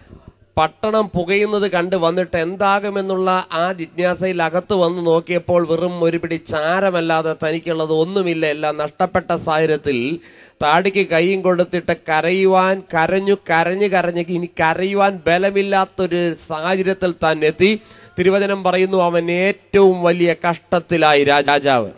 പട്ടണം പുകയുന്നത് കണ്ട് വന്നിട്ട് എന്താകുമെന്നുള്ള ആ ജിജ്ഞാസയിൽ അകത്ത് വന്ന് നോക്കിയപ്പോൾ വെറും ഒരു പിടി ചാരമല്ലാതെ തനിക്കുള്ളത് ഒന്നുമില്ല എല്ലാം നഷ്ടപ്പെട്ട സാഹചര്യത്തിൽ താടിക്ക് കൈയും കൊടുത്തിട്ട് കരയുവാൻ കരഞ്ഞു കരഞ്ഞു കരഞ്ഞ് ഇനി കരയുവാൻ ബലമില്ലാത്തൊരു സാഹചര്യത്തിൽ താൻ എത്തി തിരുവചനം പറയുന്നു അവൻ ഏറ്റവും വലിയ കഷ്ടത്തിലായി രാജാവ്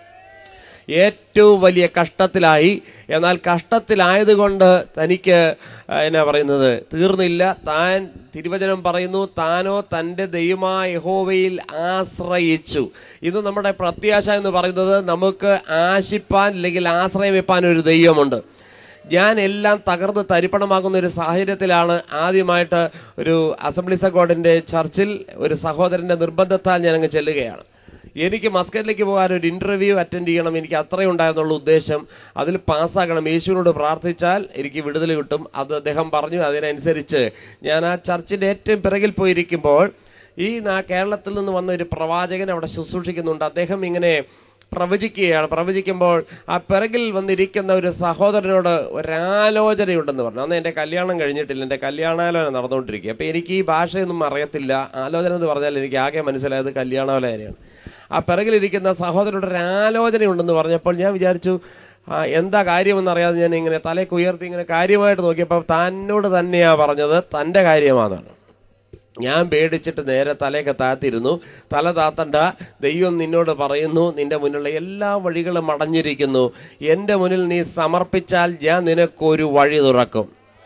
ഏറ്റവും വലിയ കഷ്ടത്തിലായി എന്നാൽ കഷ്ടത്തിലായതുകൊണ്ട് തനിക്ക് ആ, എന്നാ പറയുന്നത് തീർന്നില്ല താൻ തിരുവചനം പറയുന്നു താനോ തൻ്റെ ദൈവമായ യഹോവയിൽ ആശ്രയിച്ചു ഇത് നമ്മുടെ പ്രത്യാശ എന്ന് പറയുന്നത് നമുക്ക് ആശിപ്പാൻ അല്ലെങ്കിൽ ആശ്രയം വെപ്പാൻ ഒരു ദൈവമുണ്ട് ഞാൻ എല്ലാം തകർന്ന് തരിപ്പണമാകുന്ന ഒരു സാഹചര്യത്തിലാണ് ആദ്യമായിട്ട് ഒരു അസംബ്ലീസ് ഓഫ് ഗോഡിൻ്റെ ചർച്ചിൽ ഒരു സഹോദരൻ്റെ നിർബന്ധത്താൽ ഞാൻ അങ്ങ് ചെല്ലുകയാണ് എനിക്ക് മസ്കറ്റിലേക്ക് പോകാൻ ഒരു ഇൻ്റർവ്യൂ അറ്റൻഡ് ചെയ്യണം എനിക്ക് അത്രയും ഉണ്ടായിരുന്നുള്ള ഉദ്ദേശം അതിൽ പാസ്സാകണം യേശുവിനോട് പ്രാർത്ഥിച്ചാൽ എനിക്ക് വിടുതൽ കിട്ടും അത് അദ്ദേഹം പറഞ്ഞു അതിനനുസരിച്ച് ഞാൻ ആ ചർച്ചിൻ്റെ ഏറ്റവും പിറകിൽ പോയിരിക്കുമ്പോൾ ഈ നാ- കേരളത്തിൽ നിന്ന് വന്ന ഒരു പ്രവാചകൻ അവിടെ ശുശ്രൂഷിക്കുന്നുണ്ട് അദ്ദേഹം ഇങ്ങനെ പ്രവചിക്കുകയാണ് പ്രവചിക്കുമ്പോൾ ആ പിറകിൽ വന്നിരിക്കുന്ന ഒരു സഹോദരനോട് ഒരാലോചനയുണ്ടെന്ന് പറഞ്ഞു അന്ന് എൻ്റെ കല്യാണം കഴിഞ്ഞിട്ടില്ല എൻ്റെ കല്യാണാലോചന നടന്നുകൊണ്ടിരിക്കുക അപ്പോൾ എനിക്ക് ഈ ഭാഷയൊന്നും അറിയത്തില്ല ആലോചന എന്ന് പറഞ്ഞാൽ എനിക്ക് ആകെ മനസ്സിലായത് കല്യാണാലോചനയാണ് ആ പിറകിലിരിക്കുന്ന സഹോദരനോട് ഒരു ആലോചനയുണ്ടെന്ന് പറഞ്ഞപ്പോൾ ഞാൻ വിചാരിച്ചു ആ, എന്താ കാര്യമെന്ന് അറിയാതെ ഞാൻ ഇങ്ങനെ തലയ്ക്ക് ഉയർത്തി ഇങ്ങനെ കാര്യമായിട്ട് നോക്കിയപ്പോൾ തന്നോട് തന്നെയാണ് പറഞ്ഞത് തൻ്റെ കാര്യമാണെന്നാണ് ഞാൻ പേടിച്ചിട്ട് നേരെ തലയൊക്കെ താത്തിരുന്നു തല താത്തണ്ട ദൈവം നിന്നോട് പറയുന്നു നിന്റെ മുന്നിലുള്ള എല്ലാ വഴികളും അടഞ്ഞിരിക്കുന്നു എൻ്റെ മുന്നിൽ നീ സമർപ്പിച്ചാൽ ഞാൻ നിനക്കൊരു വഴി തുറക്കും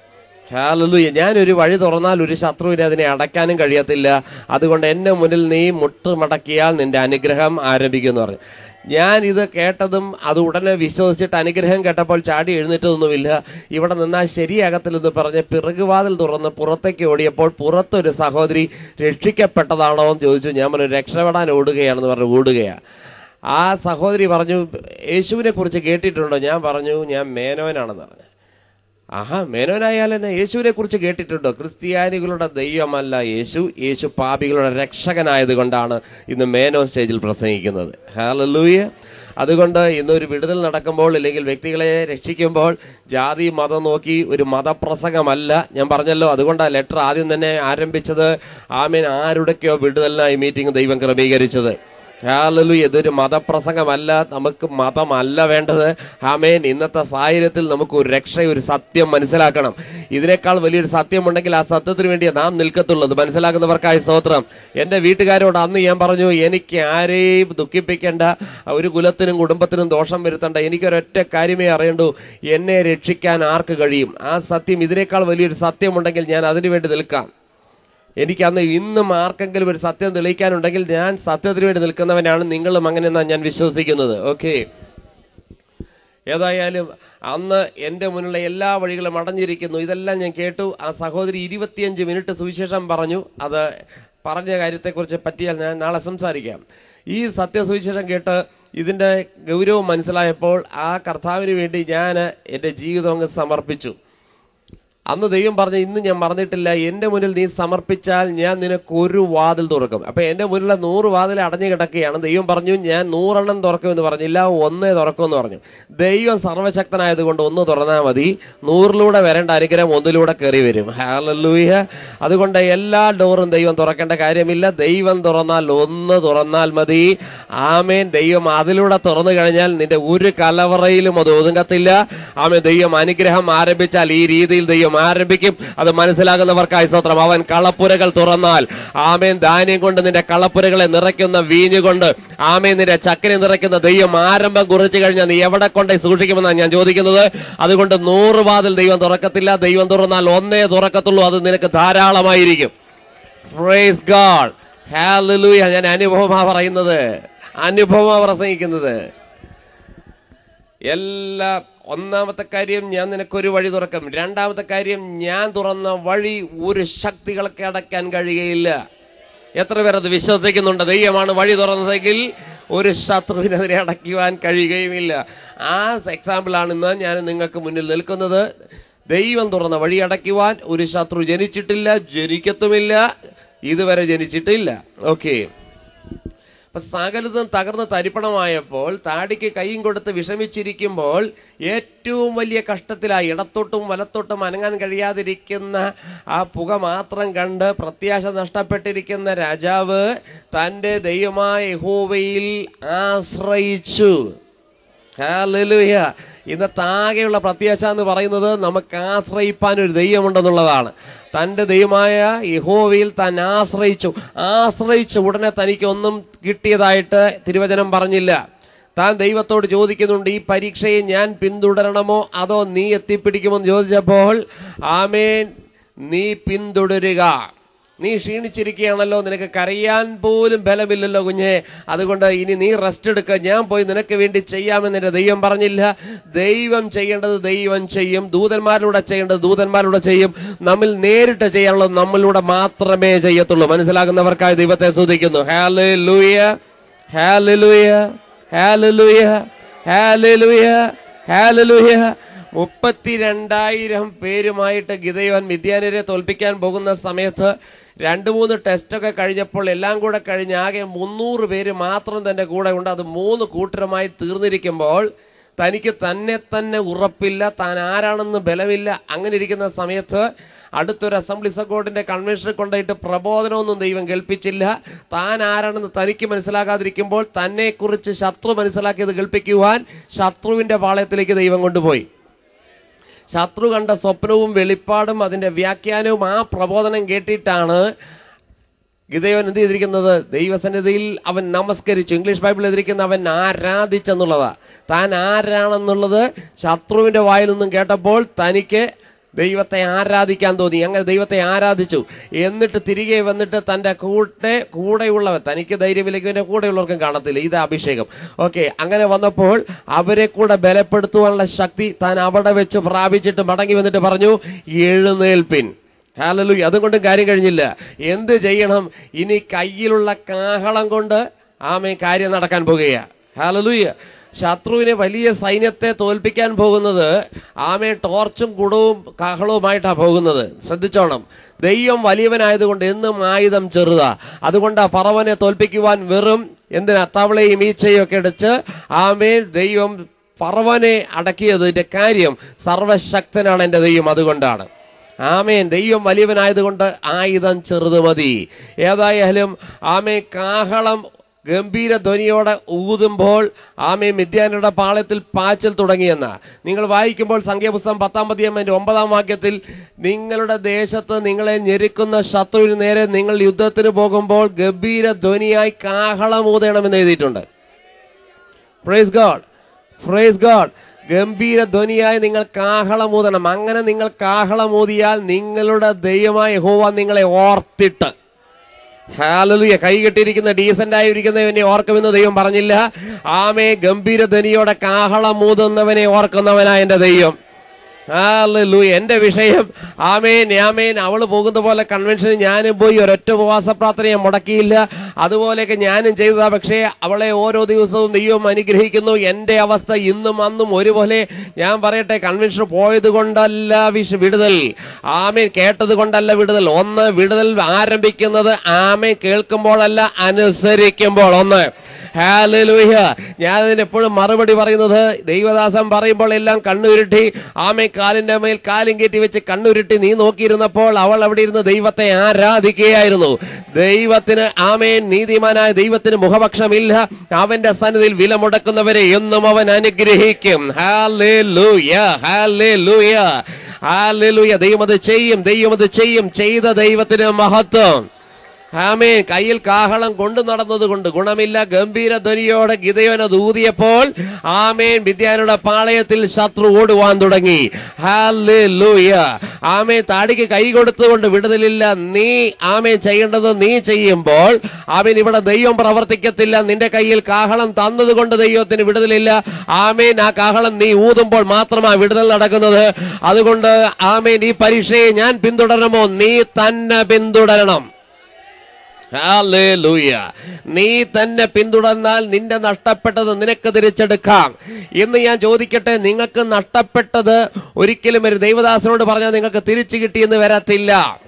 ഹാലലൂയ ഞാനൊരു വഴി തുറന്നാൽ ഒരു ശത്രുവിനെ അതിനെ അടയ്ക്കാനും കഴിയത്തില്ല അതുകൊണ്ട് എന്നെ മുന്നിൽ നീ മുട്ടുമടക്കിയാൽ നിന്റെ അനുഗ്രഹം ആരംഭിക്കുമെന്ന് പറഞ്ഞു ഞാൻ ഇത് കേട്ടതും അത് ഉടനെ വിശ്വസിച്ചിട്ട് അനുഗ്രഹം കേട്ടപ്പോൾ ചാടി എഴുന്നേറ്റതൊന്നുമില്ല ഇവിടെ നിന്നാൽ ശരിയാകത്തില്ലെന്ന് പറഞ്ഞ് പിറകുവാതിൽ തുറന്ന് പുറത്തേക്ക് ഓടിയപ്പോൾ പുറത്തൊരു സഹോദരി രക്ഷിക്കപ്പെട്ടതാണോ എന്ന് ചോദിച്ചു ഞാൻ പറഞ്ഞു രക്ഷപ്പെടാൻ ഓടുകയാണെന്ന് പറഞ്ഞു ഓടുകയാണ് ആ സഹോദരി പറഞ്ഞു യേശുവിനെ കുറിച്ച് കേട്ടിട്ടുണ്ടോ ഞാൻ പറഞ്ഞു ഞാൻ മേനോനാണെന്ന് പറഞ്ഞു ആഹാ മേനോനായാൽ തന്നെ യേശുവിനെ കുറിച്ച് കേട്ടിട്ടുണ്ടോ ക്രിസ്ത്യാനികളുടെ ദൈവമല്ല യേശു യേശു പാപികളുടെ രക്ഷകനായത് കൊണ്ടാണ് ഇന്ന് മേനോൻ സ്റ്റേജിൽ പ്രസംഗിക്കുന്നത് ഹാലലൂയ അതുകൊണ്ട് ഇന്നൊരു വിടുതൽ നടക്കുമ്പോൾ അല്ലെങ്കിൽ വ്യക്തികളെ രക്ഷിക്കുമ്പോൾ ജാതി മതം നോക്കി ഒരു മതപ്രസംഗമല്ല ഞാൻ പറഞ്ഞല്ലോ അതുകൊണ്ടാണ് ലെറ്റർ ആദ്യം തന്നെ ആരംഭിച്ചത് ആമേൻ ആരുടെയൊക്കെയോ വിടുതലിനായി മീറ്റിംഗ് ദൈവം ക്രമീകരിച്ചത് ഹാലലു ഇതൊരു മതപ്രസംഗമല്ല നമുക്ക് മതമല്ല വേണ്ടത് ആമേൻ ഇന്നത്തെ സാഹചര്യത്തിൽ നമുക്ക് ഒരു രക്ഷ ഒരു സത്യം മനസ്സിലാക്കണം ഇതിനേക്കാൾ വലിയൊരു സത്യമുണ്ടെങ്കിൽ ആ സത്യത്തിന് വേണ്ടി നാം നിൽക്കത്തുള്ളത് മനസ്സിലാക്കുന്നവർക്കായി സ്തോത്രം എൻ്റെ വീട്ടുകാരോട് അന്ന് ഞാൻ പറഞ്ഞു എനിക്ക് ആരെയും ദുഃഖിപ്പിക്കേണ്ട ഒരു കുലത്തിനും കുടുംബത്തിനും ദോഷം വരുത്തണ്ട എനിക്കൊരൊറ്റ കാര്യമേ അറിയണ്ടൂ എന്നെ രക്ഷിക്കാൻ ആർക്ക് കഴിയും ആ സത്യം ഇതിനേക്കാൾ വലിയൊരു സത്യമുണ്ടെങ്കിൽ ഞാൻ അതിനു വേണ്ടി നിൽക്കാം എനിക്ക് അന്ന് ഇന്നും ആർക്കെങ്കിലും ഒരു സത്യം തെളിയിക്കാനുണ്ടെങ്കിൽ ഞാൻ സത്യത്തിന് വേണ്ടി നിൽക്കുന്നവനാണ് നിങ്ങളും അങ്ങനെയെന്നാണ് ഞാൻ വിശ്വസിക്കുന്നത് ഓക്കെ ഏതായാലും അന്ന് എൻ്റെ മുന്നിലുള്ള എല്ലാ വഴികളും അടഞ്ഞിരിക്കുന്നു ഇതെല്ലാം ഞാൻ കേട്ടു ആ സഹോദരി ഇരുപത്തിയഞ്ച് മിനിറ്റ് സുവിശേഷം പറഞ്ഞു അത് പറഞ്ഞ കാര്യത്തെക്കുറിച്ച് പറ്റിയാൽ ഞാൻ നാളെ സംസാരിക്കാം ഈ സത്യസുവിശേഷം കേട്ട് ഇതിൻ്റെ ഗൗരവം മനസ്സിലായപ്പോൾ ആ കർത്താവിന് വേണ്ടി ഞാൻ എൻ്റെ ജീവിതം അങ്ങ് സമർപ്പിച്ചു അന്ന് ദൈവം പറഞ്ഞ ഇന്ന് ഞാൻ പറഞ്ഞിട്ടില്ല എൻ്റെ മുന്നിൽ നീ സമർപ്പിച്ചാൽ ഞാൻ നിനക്ക് ഒരു വാതിൽ തുറക്കും അപ്പൊ എൻ്റെ മുന്നിലുള്ള നൂറ് വാതിൽ അടഞ്ഞു കിടക്കുകയാണ് ദൈവം പറഞ്ഞു ഞാൻ നൂറെണ്ണം തുറക്കുമെന്ന് പറഞ്ഞില്ല ഒന്നേ തുറക്കുമെന്ന് പറഞ്ഞു ദൈവം സർവശക്തനായതുകൊണ്ട് ഒന്ന് തുറന്നാൽ മതി നൂറിലൂടെ വരേണ്ട അനുഗ്രഹം ഒന്നിലൂടെ കയറി വരും ഹാലല്ലൂയ അതുകൊണ്ട് എല്ലാ ഡോറും ദൈവം തുറക്കേണ്ട കാര്യമില്ല ദൈവം തുറന്നാൽ ഒന്ന് തുറന്നാൽ മതി ആമേൻ ദൈവം അതിലൂടെ തുറന്നു കഴിഞ്ഞാൽ നിന്റെ ഒരു കലവറയിലും അത് ഒതുങ്ങത്തില്ല ആമേൻ ദൈവം അനുഗ്രഹം ആരംഭിച്ചാൽ ഈ രീതിയിൽ ദൈവം ആരംഭിക്കും അത് മനസ്സിലാകുന്നവർക്കായി സ്വത്രം അവൻ കളപ്പുരകൾ തുറന്നാൽ ആമേൻ ധാന്യം കൊണ്ട് നിന്റെ കളപ്പുരകളെ നിറയ്ക്കുന്ന വീഞ്ഞ് കൊണ്ട് ആമേൻ നിന്റെ ചക്കനെ നിറയ്ക്കുന്ന ദൈവം ആരംഭം കുറിച്ചു കഴിഞ്ഞാൽ നീ എവിടെ കൊണ്ടേ സൂക്ഷിക്കുമെന്നാണ് ഞാൻ ചോദിക്കുന്നത് അതുകൊണ്ട് നൂറ് വാതിൽ ദൈവം തുറക്കത്തില്ല ദൈവം തുറന്നാൽ ഒന്നേ തുറക്കത്തുള്ളൂ അത് നിനക്ക് ധാരാളമായിരിക്കും പ്രൈസ് ഗാഡ് ഹാലലൂയ ഞാൻ അനുഭവമാ പറയുന്നത് അനുഭവമാ പ്രസംഗിക്കുന്നത് എല്ലാ ഒന്നാമത്തെ കാര്യം ഞാൻ നിനക്കൊരു വഴി തുറക്കും രണ്ടാമത്തെ കാര്യം ഞാൻ തുറന്ന വഴി ഒരു ശക്തികൾക്ക് അടയ്ക്കാൻ കഴിയുകയില്ല എത്ര പേർ അത് വിശ്വസിക്കുന്നുണ്ട് ദൈവമാണ് വഴി തുറന്നതെങ്കിൽ ഒരു ശത്രുവിനെതിരെ അടയ്ക്കുവാൻ കഴിയുകയുമില്ല ആ എക്സാമ്പിളാണ് ഇന്ന് ഞാൻ നിങ്ങൾക്ക് മുന്നിൽ നിൽക്കുന്നത് ദൈവം തുറന്ന വഴി അടയ്ക്കുവാൻ ഒരു ശത്രു ജനിച്ചിട്ടില്ല ജനിക്കത്തുമില്ല ഇതുവരെ ജനിച്ചിട്ടില്ല ഓക്കെ അപ്പൊ സകലതും തകർന്ന് തരിപ്പണമായപ്പോൾ താടിക്ക് കൈയും കൊടുത്ത് വിഷമിച്ചിരിക്കുമ്പോൾ ഏറ്റവും വലിയ കഷ്ടത്തിലായി ഇടത്തോട്ടും വലത്തോട്ടും അനങ്ങാൻ കഴിയാതിരിക്കുന്ന ആ പുക മാത്രം കണ്ട് പ്രത്യാശ നഷ്ടപ്പെട്ടിരിക്കുന്ന രാജാവ് തൻ്റെ ദൈവമായ യഹോവയിൽ ആശ്രയിച്ചു ഹാലലുയ ഇന്നത്തെ ആകെയുള്ള പ്രത്യാശ എന്ന് പറയുന്നത് നമുക്ക് ആശ്രയിപ്പാൻ ഒരു ദൈവമുണ്ടെന്നുള്ളതാണ് തൻ്റെ ദൈവമായ യഹോവയിൽ താൻ ആശ്രയിച്ചു ആശ്രയിച്ച ഉടനെ തനിക്ക് ഒന്നും കിട്ടിയതായിട്ട് തിരുവചനം പറഞ്ഞില്ല താൻ ദൈവത്തോട് ചോദിക്കുന്നുണ്ട് ഈ പരീക്ഷയെ ഞാൻ പിന്തുടരണമോ അതോ നീ എത്തിപ്പിടിക്കുമോ എന്ന് ചോദിച്ചപ്പോൾ ആമേൻ നീ പിന്തുടരുക നീ ക്ഷീണിച്ചിരിക്കുകയാണല്ലോ നിനക്ക് കരയാൻ പോലും ബലമില്ലല്ലോ കുഞ്ഞെ അതുകൊണ്ട് ഇനി നീ റെസ്റ്റ് എടുക്കുക ഞാൻ പോയി നിനക്ക് വേണ്ടി ചെയ്യാമെന്ന് എൻ്റെ ദൈവം പറഞ്ഞില്ല ദൈവം ചെയ്യേണ്ടത് ദൈവം ചെയ്യും ദൂതന്മാരിലൂടെ ചെയ്യേണ്ടത് ദൂതന്മാരിലൂടെ ചെയ്യും നമ്മിൽ നേരിട്ട് ചെയ്യാനുള്ളത് നമ്മളിലൂടെ മാത്രമേ ചെയ്യത്തുള്ളൂ മനസ്സിലാകുന്നവർക്കായി ദൈവത്തെ സ്തുതിക്കുന്നു ഹാല് ലൂയ ഹാല് ലൂയ ഹാല് ലൂയ ഹാല് ലൂയ ഹാല് ലൂയ മുപ്പത്തിരണ്ടായിരം പേരുമായിട്ട് ഗിതയോൻ മിഥ്യാനരെ തോൽപ്പിക്കാൻ പോകുന്ന സമയത്ത് രണ്ട് മൂന്ന് ടെസ്റ്റൊക്കെ കഴിഞ്ഞപ്പോൾ എല്ലാം കൂടെ കഴിഞ്ഞ് ആകെ മുന്നൂറ് പേര് മാത്രം തൻ്റെ കൂടെ ഉണ്ട് അത് മൂന്ന് കൂട്ടരുമായി തീർന്നിരിക്കുമ്പോൾ തനിക്ക് തന്നെ തന്നെ ഉറപ്പില്ല താൻ ആരാണെന്ന് ബലമില്ല അങ്ങനെ ഇരിക്കുന്ന സമയത്ത് അടുത്തൊരു അസംബ്ലി സക്കോട്ടിന്റെ കൺവെൻഷനിൽ കൊണ്ടുപോയിട്ട് പ്രബോധനമൊന്നും ദൈവം കേൾപ്പിച്ചില്ല താൻ ആരാണെന്ന് തനിക്ക് മനസ്സിലാകാതിരിക്കുമ്പോൾ തന്നെക്കുറിച്ച് ശത്രു മനസ്സിലാക്കിയത് കേൾപ്പിക്കുവാൻ ശത്രുവിന്റെ പാളയത്തിലേക്ക് ദൈവം കൊണ്ടുപോയി ശത്രു കണ്ട സ്വപ്നവും വെളിപ്പാടും അതിന്റെ വ്യാഖ്യാനവും ആ പ്രബോധനം കേട്ടിട്ടാണ് ഗിതയോൻ എന്ത് ചെയ്തിരിക്കുന്നത് ദൈവസന്നിധിയിൽ അവൻ നമസ്കരിച്ചു ഇംഗ്ലീഷ് ബൈബിളിൽ എതിരിക്കുന്ന അവൻ ആരാധിച്ചെന്നുള്ളതാ താൻ ആരാണെന്നുള്ളത് ശത്രുവിന്റെ വായിൽ നിന്നും കേട്ടപ്പോൾ തനിക്ക് ദൈവത്തെ ആരാധിക്കാൻ തോന്നി അങ്ങനെ ദൈവത്തെ ആരാധിച്ചു എന്നിട്ട് തിരികെ വന്നിട്ട് തൻ്റെ കൂടെ കൂടെയുള്ളവർ തനിക്ക് ധൈര്യമില്ലെങ്കിൽ എൻ്റെ കൂടെയുള്ളവർക്കും കാണത്തില്ല ഇത് അഭിഷേകം ഓക്കെ അങ്ങനെ വന്നപ്പോൾ അവരെ കൂടെ ബലപ്പെടുത്തുവാനുള്ള ശക്തി താൻ അവിടെ വെച്ച് പ്രാപിച്ചിട്ട് മടങ്ങി വന്നിട്ട് പറഞ്ഞു എഴുന്നേൽപ്പിൻ ഹാലലു അതുകൊണ്ടും കാര്യം കഴിഞ്ഞില്ല എന്ത് ചെയ്യണം ഇനി കയ്യിലുള്ള കാഹളം കൊണ്ട് ആമേ കാര്യം നടക്കാൻ പോകുകയാണ് ഹാലലൂയ ശത്രുവിനെ വലിയ സൈന്യത്തെ തോൽപ്പിക്കാൻ പോകുന്നത് ആമേ ടോർച്ചും കുടവും കാഹളവുമായിട്ടാണ് പോകുന്നത് ശ്രദ്ധിച്ചോണം ദൈവം വലിയവനായതുകൊണ്ട് എന്നും ആയുധം ചെറുതാ അതുകൊണ്ട് ആ പറവനെ തോൽപ്പിക്കുവാൻ വെറും എന്തിനാ തവളയും ഈച്ചയും ഒക്കെ അടിച്ച് ആമേ ദൈവം പറവനെ അടക്കിയതിന്റെ കാര്യം സർവശക്തനാണ് എൻ്റെ ദൈവം അതുകൊണ്ടാണ് ആമേൻ ദൈവം വലിയവനായതുകൊണ്ട് ആയുധം ചെറുത് മതി ഏതായാലും ആമേ കാഹളം ഗംഭീര ധ്വനിയോടെ ഊതുമ്പോൾ ആമേ മിഥ്യാനയുടെ പാളയത്തിൽ പാച്ചൽ തുടങ്ങിയെന്ന നിങ്ങൾ വായിക്കുമ്പോൾ സംഖ്യാപുസ്തകം പത്താം പതിയം അതിൻ്റെ ഒമ്പതാം വാക്യത്തിൽ നിങ്ങളുടെ ദേശത്ത് നിങ്ങളെ ഞെരുക്കുന്ന ശത്രുവിന് നേരെ നിങ്ങൾ യുദ്ധത്തിന് പോകുമ്പോൾ ഗംഭീര ധ്വനിയായി കാഹളം ഊതണമെന്ന് എഴുതിയിട്ടുണ്ട് പ്രൈസ് ഗാഡ് പ്രൈസ് ഗാഡ് ഗംഭീര ധ്വനിയായി നിങ്ങൾ കാഹളമൂതണം അങ്ങനെ നിങ്ങൾ കാഹളമൂതിയാൽ നിങ്ങളുടെ ദൈവമായ ഹോവ നിങ്ങളെ ഓർത്തിട്ട് ഹാലലുയ കൈ കെട്ടിയിരിക്കുന്ന ഡീസന്റ് ആയിരിക്കുന്നവനെ ഓർക്കുമെന്ന് ദൈവം പറഞ്ഞില്ല ആമേ ഗംഭീര ധ്വനിയോടെ കാഹളം മൂതുന്നവനെ ഓർക്കുന്നവനാ എൻ്റെ ദൈവം ഹാലലൂയ എൻ്റെ വിഷയം ആമേൻ ആമേൻ അവൾ പോകുന്ന പോലെ കൺവെൻഷന് ഞാനും പോയി ഒരൊറ്റ ഉപവാസ പ്രാർത്ഥനയെ മുടക്കിയില്ല അതുപോലെയൊക്കെ ഞാനും ചെയ്തതാ പക്ഷേ അവളെ ഓരോ ദിവസവും ദൈവം അനുഗ്രഹിക്കുന്നു എൻ്റെ അവസ്ഥ ഇന്നും അന്നും ഒരുപോലെ ഞാൻ പറയട്ടെ കൺവെൻഷൻ പോയത് കൊണ്ടല്ല വിഷ വിടുതൽ ആമേൻ കേട്ടത് കൊണ്ടല്ല വിടുതൽ ഒന്ന് വിടുതൽ ആരംഭിക്കുന്നത് ആമേൻ കേൾക്കുമ്പോഴല്ല അനുസരിക്കുമ്പോൾ ഒന്ന് ഹാലലൂയ ഞാൻ അതിന് എപ്പോഴും മറുപടി പറയുന്നത് ദൈവദാസൻ പറയുമ്പോൾ എല്ലാം കണ്ണുരുട്ടി ആമേ കാലിന്റെ മേൽ കാലും കയറ്റി വെച്ച് കണ്ണുരുട്ടി നീ നോക്കിയിരുന്നപ്പോൾ അവൾ അവിടെ ഇരുന്ന് ദൈവത്തെ ആരാധിക്കുകയായിരുന്നു ദൈവത്തിന് ആമേൻ നീതിമാനായ ദൈവത്തിന് മുഖപക്ഷമില്ല അവന്റെ സന്നിധിയിൽ വില മുടക്കുന്നവരെ എന്നും അവൻ അനുഗ്രഹിക്കും ഹാലൂയ ഹാലൂയ ഹാലൂയ ദൈവം അത് ചെയ്യും ദൈവം അത് ചെയ്യും ചെയ്ത ദൈവത്തിന് മഹത്വം ആമേൻ കയ്യിൽ കാഹളം കൊണ്ടു നടന്നത് കൊണ്ട് ഗുണമില്ല ഗംഭീര ധ്വനിയോടെ ഗിതയോനെ ഊതിയപ്പോൾ ആമേൻ വിദ്യാനുടെ പാളയത്തിൽ ശത്രു ഓടുവാൻ തുടങ്ങി ഹല്ലേലൂയ ആമേൻ താടിക്ക് കൈ കൊടുത്തുകൊണ്ട് വിടുതലില്ല നീ ആമേൻ ചെയ്യേണ്ടത് നീ ചെയ്യുമ്പോൾ ആമേൻ ഇവിടെ ദൈവം പ്രവർത്തിക്കത്തില്ല നിന്റെ കയ്യിൽ കാഹളം തന്നത് കൊണ്ട് ദൈവത്തിന് വിടുതലില്ല ആമേൻ ആ കാഹളം നീ ഊതുമ്പോൾ മാത്രമാ വിടുതൽ നടക്കുന്നത് അതുകൊണ്ട് ആമേൻ ഈ പരീക്ഷയെ ഞാൻ പിന്തുടരണമോ നീ തന്നെ പിന്തുടരണം ഹല്ലേലൂയ. നീ തന്നെ പിന്തുടർന്നാൽ നിന്റെ നഷ്ടപ്പെട്ടത് നിനക്ക് തിരിച്ചെടുക്കാം എന്ന് ഞാൻ ചോദിക്കട്ടെ നിങ്ങൾക്ക് നഷ്ടപ്പെട്ടത് ഒരിക്കലും ഒരു ദൈവദാസനോട് പറഞ്ഞാൽ നിങ്ങൾക്ക് തിരിച്ചു കിട്ടിയെന്ന് വരത്തില്ല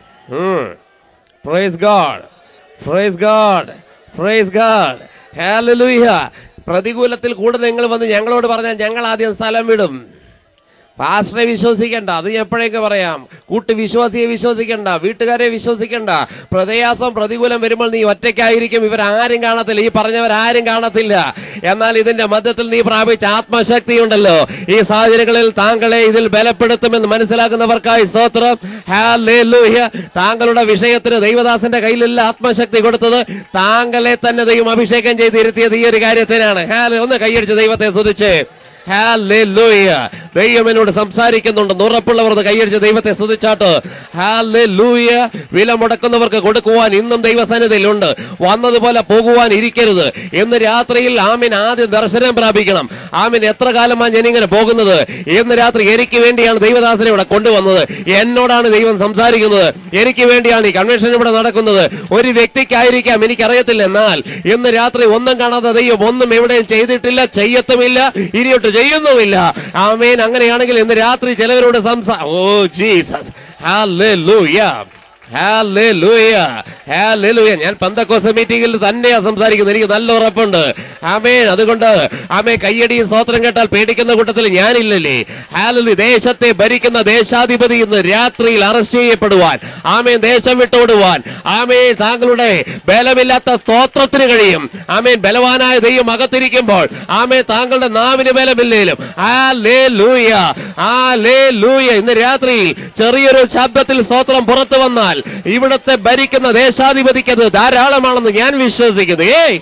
praise God praise God praise God hallelujah പ്രതികൂലത്തിൽ കൂടെ നിങ്ങൾ വന്ന് ഞങ്ങളോട് പറഞ്ഞാൽ ഞങ്ങൾ ആദ്യം സ്ഥലം വിടും പാസ്റ്ററെ വിശ്വസിക്കണ്ട അത് ഞാൻ എപ്പോഴേക്ക് പറയാം കൂട്ട് വിശ്വാസിയെ വിശ്വസിക്കണ്ട വീട്ടുകാരെ വിശ്വസിക്കണ്ട പ്രതയാസം പ്രതികൂലം വരുമ്പോൾ നീ ഒറ്റയ്ക്കായിരിക്കും ഇവരാരും കാണത്തില്ല ഈ പറഞ്ഞവരാരും കാണത്തില്ല എന്നാൽ ഇതിന്റെ മധ്യത്തിൽ നീ പ്രാപിച്ച ആത്മശക്തി ഉണ്ടല്ലോ ഈ സാഹചര്യങ്ങളിൽ താങ്കളെ ഇതിൽ ബലപ്പെടുത്തുമെന്ന് മനസ്സിലാക്കുന്നവർക്കായി സ്തോത്രം ഹല്ലേലൂയ താങ്കളുടെ വിഷയത്തിന് ദൈവദാസന്റെ കയ്യിലല്ല ആത്മശക്തി കൊടുത്തത് താങ്കളെ തന്നെ ദൈവം അഭിഷേകം ചെയ്തിരുത്തിയത് ഈ ഒരു കാര്യത്തിനാണ് ഹാല ഒന്ന് കൈയടിച്ച് ദൈവത്തെ സ്തുതിച്ച് ഹാലൂയ ദൈവം എന്നോട് സംസാരിക്കുന്നുണ്ട് ഉറപ്പുള്ളവർ ഒന്ന് കൈയടിച്ച് ദൈവത്തെ സ്തുതിച്ചാട്ട് ഹാലൂയ വില മുടക്കുന്നവർക്ക് കൊടുക്കുവാൻ ഇന്നും ദൈവസന്നിധിയിലുണ്ട് വന്നതുപോലെ പോകുവാൻ ഇരിക്കരുത് ഇന്ന് രാത്രിയിൽ ആമിൻ ആദ്യം ദർശനം പ്രാപിക്കണം ആമിൻ എത്ര കാലമാണ് ഞാൻ ഇങ്ങനെ പോകുന്നത് ഇന്ന് രാത്രി എനിക്ക് വേണ്ടിയാണ് ദൈവദാസനെ ഇവിടെ കൊണ്ടുവന്നത് എന്നോടാണ് ദൈവം സംസാരിക്കുന്നത് എനിക്ക് വേണ്ടിയാണ് ഈ കൺവെൻഷൻ ഇവിടെ നടക്കുന്നത് ഒരു വ്യക്തിക്കായിരിക്കാം എനിക്കറിയത്തില്ല എന്നാൽ ഇന്ന് രാത്രി ഒന്നും കാണാതെ ദൈവം ഒന്നും എവിടെയും ചെയ്തിട്ടില്ല ചെയ്യത്തുമില്ല ഇനിയൊട്ട് ചെയ്യുന്നുമില്ല ആമേൻ അങ്ങനെയാണെങ്കിൽ ഇന്ന് രാത്രി ചിലവരോട് സംസാ oh Jesus hallelujah hallelujah hallelujah ഞാൻ പന്തക്കോസ മീറ്റിംഗിൽ തന്നെയാ സംസാരിക്കുന്നത് എനിക്ക് നല്ല ഉറപ്പുണ്ട് ആമേൻ അതുകൊണ്ട് ആമേ കയ്യടിയും സ്വോത്രം കേട്ടാൽ പേടിക്കുന്ന കൂട്ടത്തിൽ ഞാനില്ലല്ലേ ഹാലലു ദേശത്തെ ഭരിക്കുന്ന ദേശാധിപതി ഇന്ന് രാത്രിയിൽ അറസ്റ്റ് ചെയ്യപ്പെടുവാൻ ആമേൻ ദേശം വിട്ടോടുവാൻ ആമേൻ താങ്കളുടെ ബലമില്ലാത്ത സ്തോത്രത്തിന് കഴിയും ആമേൻ ബലവാനായ ദൈവം അകത്തിരിക്കുമ്പോൾ ആമേ താങ്കളുടെ നാവിന് ബലമില്ലേലും ഹല്ലേലൂയ ഹല്ലേലൂയ ഇന്ന് രാത്രിയിൽ ചെറിയൊരു ശബ്ദത്തിൽ സ്തോത്രം പുറത്തു വന്നാൽ ഇവിടുത്തെ ഭരിക്കുന്ന ദേശാധിപതിക്ക് അത് ധാരാളമാണെന്ന് ഞാൻ വിശ്വസിക്കുന്നു ഏയ്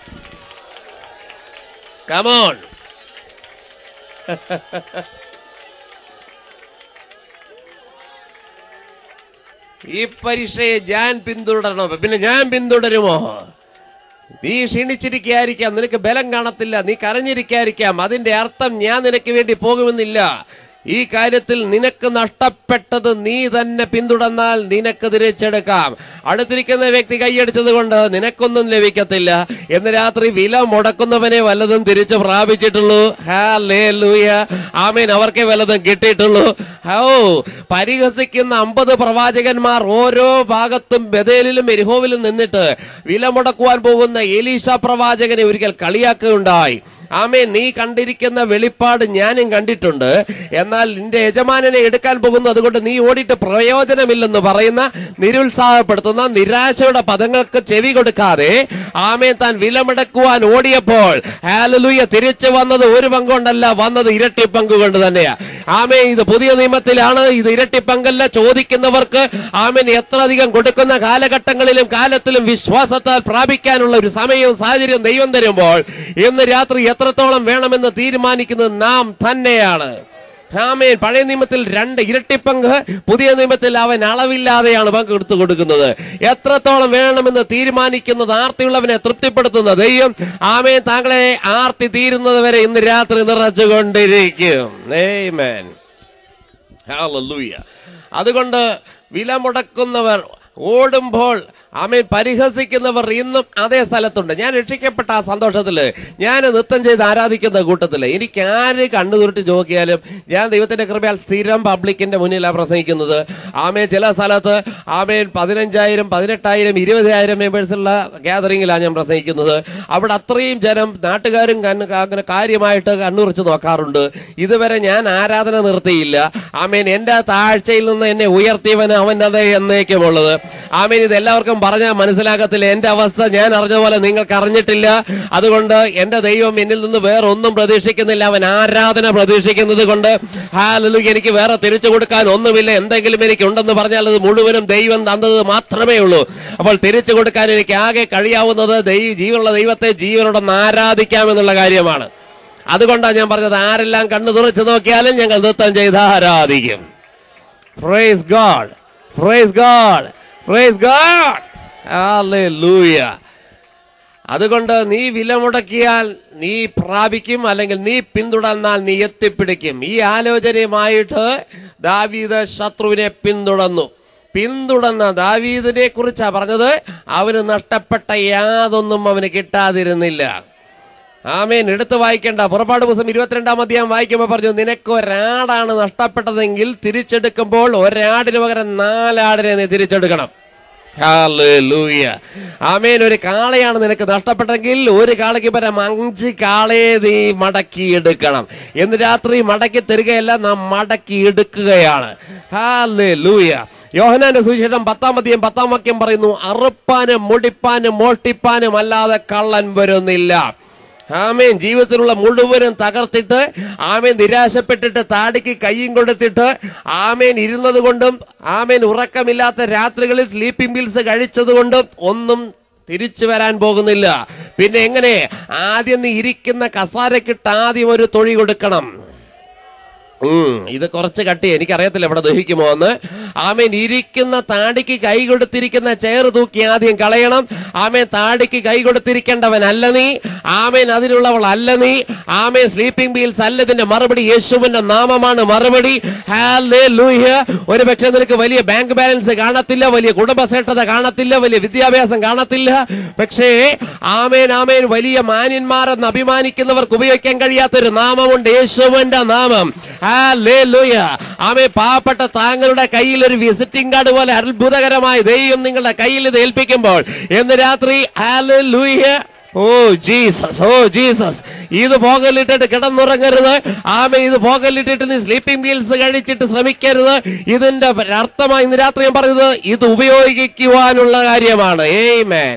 കമോൺ ഈ പരീക്ഷയെ ഞാൻ പിന്തുടരണോ പിന്നെ ഞാൻ പിന്തുടരുമോ നീ ക്ഷീണിച്ചിരിക്കായിരിക്കാം നിനക്ക് ബലം കാണത്തില്ല നീ കരഞ്ഞിരിക്കായിരിക്കാം അതിന്റെ അർത്ഥം ഞാൻ നിനക്ക് വേണ്ടി പോകുമെന്നില്ല ഈ കാര്യത്തിൽ നിനക്ക് നഷ്ടപ്പെട്ടത് നീ തന്നെ പിന്തുടർന്നാൽ നിനക്ക് തിരിച്ചെടുക്കാം അടുത്തിരിക്കുന്ന വ്യക്തി കൈയടിച്ചത് കൊണ്ട് നിനക്കൊന്നും ലഭിക്കത്തില്ല എന്ന് രാത്രി വില മുടക്കുന്നവനെ വല്ലതും തിരിച്ചു പ്രാപിച്ചിട്ടുള്ളൂ ഹാലേലൂയ ആമേൻ അവർക്കേ വല്ലതും കിട്ടിയിട്ടുള്ളൂ ഹോ പരിഹസിക്കുന്ന അമ്പത് പ്രവാചകന്മാർ ഓരോ ഭാഗത്തും ബദേലിലും എരിഹോവിലും നിന്നിട്ട് വില മുടക്കുവാൻ പോകുന്ന എലീശ പ്രവാചകനെ ഒരിക്കൽ കളിയാക്കുകയുണ്ടായി ആമേ നീ കണ്ടിരിക്കുന്ന വെളിപ്പാട് ഞാനും കണ്ടിട്ടുണ്ട് എന്നാൽ നിന്റെ യജമാനനെ എടുക്കാൻ പോകുന്നു അതുകൊണ്ട് നീ ഓടിയിട്ട് പ്രയോജനമില്ലെന്ന് പറയുന്ന നിരുത്സാഹപ്പെടുത്തുന്ന നിരാശയുടെ പദങ്ങൾക്ക് ചെവി കൊടുക്കാതെ ആമേ താൻ വിലമുടക്കുവാൻ ഓടിയപ്പോൾ ഹാലലൂയ തിരിച്ചു വന്നത് ഒരു പങ്കുകൊണ്ടല്ല വന്നത് ഇരട്ടി പങ്ക് കൊണ്ട് തന്നെയാ ആമേ ഇത് പുതിയ നിയമത്തിലാണ് ഇത് ഇരട്ടി പങ്കല്ല ചോദിക്കുന്നവർക്ക് ആമേൻ എത്ര അധികം കൊടുക്കുന്ന കാലഘട്ടങ്ങളിലും കാലത്തിലും വിശ്വാസത്താൽ പ്രാപിക്കാനുള്ള ഒരു സമയവും സാഹചര്യവും ദൈവം തരുമ്പോൾ ഇന്ന് രാത്രി എത്രത്തോളം വേണമെന്ന് തീരുമാനിക്കുന്നത് നാം തന്നെയാണ് ആമേൻ പഴയ നിയമത്തിൽ രണ്ട് ഇരട്ടിപ്പങ്ക് പുതിയ നിയമത്തിൽ അവൻ അളവില്ലാതെയാണ് പങ്ക് എടുത്തു കൊടുക്കുന്നത് എത്രത്തോളം വേണമെന്ന് തീരുമാനിക്കുന്നത് ആർത്തിയുള്ളവനെ തൃപ്തിപ്പെടുത്തുന്ന ദൈവം ആമേൻ താങ്കളെ ആർത്തി തീരുന്നത് വരെ ഇന്ന് രാത്രി നിറച്ചുകൊണ്ടിരിക്കും Amen. Hallelujah. അതുകൊണ്ട് വില മുടക്കുന്നവർ ഓടുമ്പോൾ ആമേൻ പരിഹസിക്കുന്നവർ ഇന്നും അതേ സ്ഥലത്തുണ്ട് ഞാൻ രക്ഷിക്കപ്പെട്ട ആ സന്തോഷത്തില് ഞാൻ നൃത്തം ചെയ്ത് ആരാധിക്കുന്ന കൂട്ടത്തില് എനിക്ക് ആര് കണ്ണു തുരുട്ടി നോക്കിയാലും ഞാൻ ദൈവത്തിന്റെ കൃപയാൽ സ്ഥിരം പബ്ലിക്കിന്റെ മുന്നിലാണ് പ്രസംഗിക്കുന്നത് ആമേൻ ചില സ്ഥലത്ത് ആമേൻ പതിനഞ്ചായിരം പതിനെട്ടായിരം ഇരുപതിനായിരം മെമ്പേഴ്സുള്ള ഗ്യാതറിങ്ങിലാണ് ഞാൻ പ്രസംഗിക്കുന്നത് അവിടെ അത്രയും ജനം നാട്ടുകാരും കണ്ണ് അങ്ങനെ കാര്യമായിട്ട് കണ്ണുറിച്ച് നോക്കാറുണ്ട് ഇതുവരെ ഞാൻ ആരാധന നിർത്തിയില്ല ആമേൻ എൻ്റെ താഴ്ചയിൽ നിന്ന് എന്നെ ഉയർത്തിയവൻ അവൻ അതേ എന്നേക്കുമുള്ളത് ആമേൻ ഇത് എല്ലാവർക്കും പറഞ്ഞാൽ മനസ്സിലാകത്തില്ല എൻ്റെ അവസ്ഥ ഞാൻ അറിഞ്ഞ പോലെ നിങ്ങൾക്ക് അറിഞ്ഞിട്ടില്ല അതുകൊണ്ട് എൻ്റെ ദൈവം എന്നിൽ നിന്ന് വേറെ ഒന്നും പ്രതീക്ഷിക്കുന്നില്ല അവൻ ആരാധന പ്രതീക്ഷിക്കുന്നത് കൊണ്ട് ഹാലലു എനിക്ക് വേറെ തിരിച്ചു കൊടുക്കാൻ ഒന്നുമില്ല എന്തെങ്കിലും എനിക്ക് ഉണ്ടെന്ന് പറഞ്ഞാൽ അത് മുഴുവനും ദൈവം തന്നത് മാത്രമേ ഉള്ളൂ അപ്പോൾ തിരിച്ചു കൊടുക്കാൻ എനിക്ക് ആകെ കഴിയാവുന്നത് ദൈവ ജീവനുള്ള ദൈവത്തെ ജീവനോടൊന്ന് ആരാധിക്കാമെന്നുള്ള കാര്യമാണ് അതുകൊണ്ടാണ് ഞാൻ പറഞ്ഞത് ആരെല്ലാം കണ്ണു തുറച്ചു നോക്കിയാലും ഞങ്ങൾ നൃത്തം ചെയ്ത് ആരാധിക്കും praise God praise God praise God hallelujah അതുകൊണ്ട് നീ വില മുടക്കിയാൽ നീ പ്രാപിക്കും അല്ലെങ്കിൽ നീ പിന്തുടർന്നാൽ നീ എത്തിപ്പിടിക്കും ഈ ആലോചനയുമായിട്ട് ദാവീദ് ശത്രുവിനെ പിന്തുടർന്നു പിന്തുടർന്ന ദാവീദിനെ കുറിച്ചാ പറഞ്ഞത് അവന് നഷ്ടപ്പെട്ട യാതൊന്നും അവന് കിട്ടാതിരുന്നില്ല ആമേൻ എടുത്ത് വായിക്കേണ്ട പുറപ്പാട് പുസ്തകം ഇരുപത്തിരണ്ടാം അധ്യായം വായിക്കുമ്പോൾ പറഞ്ഞു നിനക്ക് ഒരാടാണ് നഷ്ടപ്പെട്ടതെങ്കിൽ തിരിച്ചെടുക്കുമ്പോൾ ഒരാടിന് പകരം നാലാടിനെ നീ തിരിച്ചെടുക്കണം ഹല്ലേലൂയ. ആമേൻ ഒരു കാളയാണ് നിനക്ക് നഷ്ടപ്പെട്ടെങ്കിൽ ഒരു കാളയ്ക്ക് പകരം അഞ്ച് കാളയെ നീ മടക്കി എടുക്കണം എന്ന് രാത്രി മടക്കി തരികയല്ല നാം മടക്കി എടുക്കുകയാണ് ഹല്ലേലൂയ. യോഹനാന്റെ സുവിശേഷം പത്താം അധ്യായം പത്താം വാക്യം പറയുന്നു അറുപ്പാനും മുടിപ്പാനും മോഷ്ടിപ്പാനും അല്ലാതെ കള്ളൻ വരുന്നില്ല ആമേൻ ജീവിതത്തിലുള്ള മുഴുവനും തകർത്തിട്ട് ആമേൻ നിരാശപ്പെട്ടിട്ട് താടിക്ക് കയ്യും കൊടുത്തിട്ട് ആമേൻ ഇരുന്നത് കൊണ്ടും ആമേൻ ഉറക്കമില്ലാത്ത രാത്രികളിൽ സ്ലീപ്പിംഗ് പിൽസ് കഴിച്ചത് കൊണ്ടും ഒന്നും തിരിച്ചു വരാൻ പോകുന്നില്ല പിന്നെ എങ്ങനെ ആദ്യം നീ ഇരിക്കുന്ന കസാരക്കിട്ട് ആദ്യം ഒരു തൊഴി കൊടുക്കണം ഉം, ഇത് കുറച്ച് കട്ടി എനിക്കറിയത്തില്ല ഇവിടെ ദഹിക്കുമോ എന്ന് ആമേൻ ഇരിക്കുന്ന താടിക്ക് കൈ കൊടുത്തിരിക്കുന്ന ചെയർ തൂക്കി ആദ്യം കളയണം ആമേൻ താടിക്ക് കൈ കൊടുത്തിരിക്കേണ്ടവൻ അല്ല നീ ആമേൻ അതിനുള്ളവൾ അല്ല നീ ആമേൻ സ്ലീപ്പിംഗ് ബീൽസ് അല്ല ഇതിന്റെ മറുപടി യേശുവിന്റെ നാമമാണ് മറുപടി ഹല്ലേലൂയ ഒരു പക്ഷേ നിനക്ക് വലിയ ബാങ്ക് ബാലൻസ് കാണത്തില്ല വലിയ കുടുംബശ്രേഷ്ഠത കാണത്തില്ല വലിയ വിദ്യാഭ്യാസം കാണത്തില്ല പക്ഷേ ആമേൻ ആമേൻ വലിയ മാന്യന്മാരെന്ന് അഭിമാനിക്കുന്നവർക്ക് ഉപയോഗിക്കാൻ കഴിയാത്തൊരു നാമമുണ്ട് യേശുവിന്റെ നാമം ഹല്ലേലൂയ ആമേ പാവപ്പെട്ട താങ്കളുടെ കയ്യിൽ ഒരു വിസിറ്റിംഗ് കാർഡ് പോലെ അത്ഭുതകരമായി ദൈവം നിങ്ങളുടെ കയ്യിൽ ഇത് ഏൽപ്പിക്കുമ്പോൾ എന്ന് രാത്രി hallelujah oh Jesus oh Jesus ഇത് പോകലിട്ടിട്ട് കിടന്നുറങ്ങരുത് ആമേ ഇത് പോകലിട്ടിട്ട് നീ സ്ലീപ്പിംഗ് പീൽസ് കഴിച്ചിട്ട് ശ്രമിക്കരുത് ഇതിന്റെ അർത്ഥമായി ഇന്ന് രാത്രി ഞാൻ പറഞ്ഞത് ഇത് ഉപയോഗിക്കുവാനുള്ള കാര്യമാണ് hey man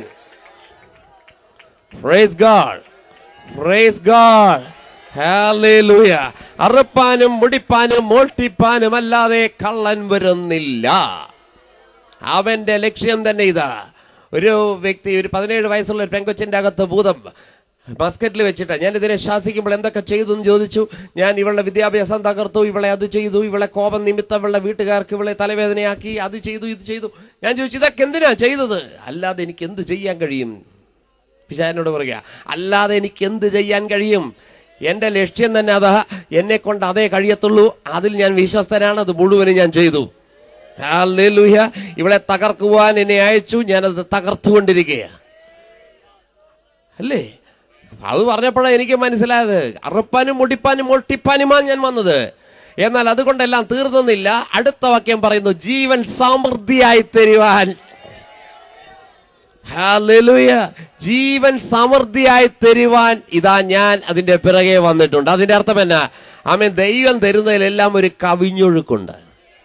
praise God praise God hallelujah അറുപ്പാനും മുടിപ്പാനും മോഷ്ടിപ്പാനും അല്ലാതെ കള്ളൻ വരുന്നില്ല അവന്റെ ലക്ഷ്യം തന്നെ ഇതാ ഒരു വ്യക്തി ഒരു പതിനേഴ് വയസ്സുള്ള ഒരു പെങ്കൊച്ചിന്റെ അകത്ത് ഭൂതം മസ്കറ്റിൽ വെച്ചിട്ട് ഞാൻ ഇതിനെ ശാസിക്കുമ്പോൾ എന്തൊക്കെ ചെയ്തു എന്ന് ചോദിച്ചു ഞാൻ ഇവളുടെ വിദ്യാഭ്യാസം തകർത്തു ഇവളെ അത് ചെയ്തു ഇവളെ കോപം നിമിത്തം ഇവളുടെ വീട്ടുകാർക്ക് ഇവളെ തലവേദനയാക്കി അത് ചെയ്തു ഇത് ചെയ്തു ഞാൻ ചോദിച്ചു ഇതൊക്കെ എന്തിനാ ചെയ്തത് അല്ലാതെ എനിക്ക് എന്ത് ചെയ്യാൻ കഴിയും പിശാനോട് പറയുക അല്ലാതെ എനിക്ക് എന്ത് ചെയ്യാൻ കഴിയും എൻ്റെ ലക്ഷ്യം തന്നെ അതാ എന്നെ കൊണ്ട് അതേ കഴിയത്തുള്ളൂ അതിൽ ഞാൻ വിശ്വസ്തനാണ് അത് മുഴുവനും ഞാൻ ചെയ്തു ഹല്ലേലൂയ ഇവളെ തകർക്കുവാൻ എന്നെ അയച്ചു ഞാനത് തകർത്തുകൊണ്ടിരിക്കുകയാണ് അല്ലേ അത് പറഞ്ഞപ്പോഴാണ് എനിക്ക് മനസ്സിലായത് അറുപ്പാനും മുടിപ്പാനും ഒട്ടിപ്പാനുമാണ് ഞാൻ വന്നത് എന്നാൽ അതുകൊണ്ടെല്ലാം തീർന്നില്ല അടുത്ത വാക്യം പറയുന്നു ജീവൻ സമൃദ്ധിയായി തരുവാൻ ഹല്ലേലൂയ ജീവൻ സമൃദ്ധിയായി തരുവാൻ ഇതാ ഞാൻ അതിന്റെ പിറകെ വന്നിട്ടുണ്ട് അതിന്റെ അർത്ഥം എന്നാ ആമേൻ ദൈവം തരുന്നതിലെല്ലാം ഒരു കവിഞ്ഞൊഴുക്കുണ്ട്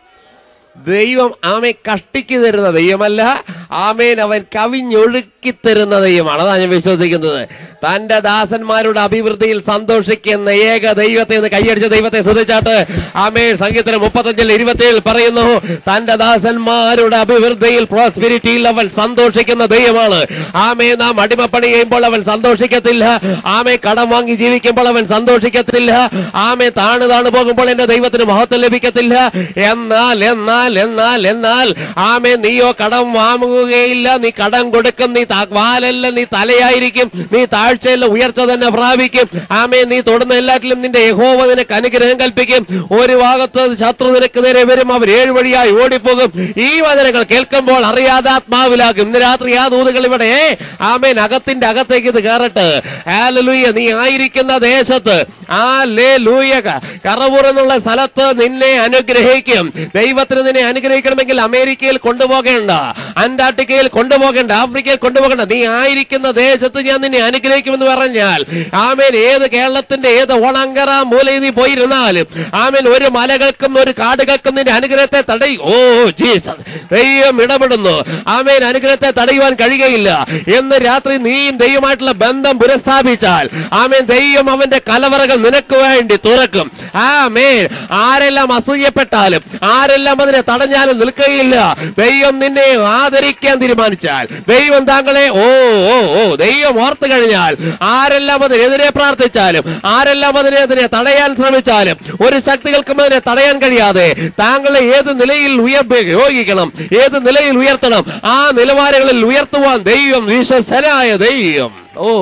ദൈവം ആമെ കഷ്ടിക്ക് തരുന്ന ദൈവമല്ല ആമേൻ അവൻ കവിഞ്ഞൊഴുക്കി തരുന്ന ദൈവമാണ് അതാണ് ഞാൻ വിശ്വസിക്കുന്നത് തന്റെ ദാസന്മാരുടെ അഭിവൃദ്ധിയിൽ സന്തോഷിക്കുന്ന ഏക ദൈവത്തെ എന്ന് കൈയടിച്ച ദൈവത്തെ ശ്രദ്ധിച്ചാട്ട് ആമേൻ സംഗീതത്തിന് മുപ്പത്തഞ്ചിൽ ഇരുപത്തിയേഴിൽ പറയുന്നു തന്റെ ദാസന്മാരുടെ അഭിവൃദ്ധിയിൽ പ്രോസ്പിരിറ്റിയിൽ അവൻ സന്തോഷിക്കുന്ന ദൈവമാണ് ആമേ നാം അടിമപ്പണി ചെയ്യുമ്പോൾ അവൻ സന്തോഷിക്കത്തില്ല ആമേ കടം വാങ്ങി ജീവിക്കുമ്പോൾ അവൻ സന്തോഷിക്കത്തില്ല ആമേ താണ് താണ് പോകുമ്പോൾ എന്റെ ദൈവത്തിന് മഹത്വം ലഭിക്കത്തില്ല എന്നാൽ എന്നാൽ എന്നാൽ എന്നാൽ ആമേ നീയോ കടം വാങ്ങുകയില്ല നീ കടം കൊടുക്കും നീ ത- വാലല്ല നീ തലയായിരിക്കും നീ താഴ്ചയല്ല ഉയർച്ച തന്നെ പ്രാപിക്കും ആമേ നീ തൊടുന്ന എല്ലാറ്റിലും നിന്റെ യഹോവ നിനക്ക് അനുഗ്രഹം കൽപ്പിക്കും ഒരു ഭാഗത്ത് ശത്രു നിനക്ക് നേരെ വരും അവർ ഏഴ് വഴിയായി ഓടിപ്പോകും ഈ വചനങ്ങൾ കേൾക്കുമ്പോൾ അറിയാതെ ആത്മാവിലാകും ഇന്ന് രാത്രി ആ ദൂതുകൾ ഇവിടെ ആമേൻ അകത്തിന്റെ അകത്തേക്ക് ഇത് കയറട്ടെ ഹാലലൂയ നീ ആയിരിക്കുന്ന ദേശത്ത് ആ ലേ ലൂയ കറവൂർ എന്നുള്ള സ്ഥലത്ത് നിന്നെ അനുഗ്രഹിക്കും ദൈവത്തിന് നിന്നെ അനുഗ്രഹിക്കണമെങ്കിൽ അമേരിക്കയിൽ കൊണ്ടുപോകേണ്ട അന്റാർട്ടിക്കയിൽ കൊണ്ടുപോകേണ്ട ആഫ്രിക്കയിൽ കൊണ്ടുപോകേണ്ട നീ ആയിരിക്കുന്ന ദേശത്ത് ഞാൻ നിന്നെ അനുഗ്രഹിക്കുമെന്ന് പറഞ്ഞാൽ ആമേൻ ഏത് കേരളത്തിന്റെ ഏത് ഓണങ്കര മൂലയിൽ നീ പോയിരുന്നാലും ആമേൻ ഒരു മലകൾക്കും ഒരു കാടുകൾക്കും നിന്റെ അനുഗ്രഹത്തെ തടയും ഓ ജീസസ് ദൈവം ഇടപെടുന്നു ആമേൻ അനുഗ്രഹത്തെ തടയുവാൻ കഴിയുകയില്ല എന്ന് രാത്രി നീയും ദൈവമായിട്ടുള്ള ബന്ധം പുനഃസ്ഥാപിച്ചാൽ ആമേൻ ദൈവം അവന്റെ കലവറകൾ നിനക്ക് വേണ്ടി തുറക്കും ആമേൻ ആരെല്ലാം അസൂയപ്പെട്ടാലും ആരെല്ലാം അതിനെ തടഞ്ഞാലും നിൽക്കുകയില്ല ദൈവം നിന്നെ ആദരിക്കാൻ തീരുമാനിച്ചാൽ ദൈവം താങ്കളെ ഓ ഓ ഓ ദൈവം ഓർത്തു കഴിഞ്ഞാൽ ആരെല്ലാം അതിനെതിരെ പ്രാർത്ഥിച്ചാലും ആരെല്ലാം അതിനെതിരെ തടയാൻ ശ്രമിച്ചാലും ഒരു ശക്തികൾക്കും അതിനെ തടയാൻ കഴിയാതെ താങ്കളെ ഏത് നിലയിൽ ഉപയോഗിക്കണം ഏത് നിലയിൽ ഉയർത്തണം ആ നിലവാരങ്ങളിൽ ഉയർത്തുവാൻ ദൈവം വിശ്വസ്തനായ ദൈവം ഓ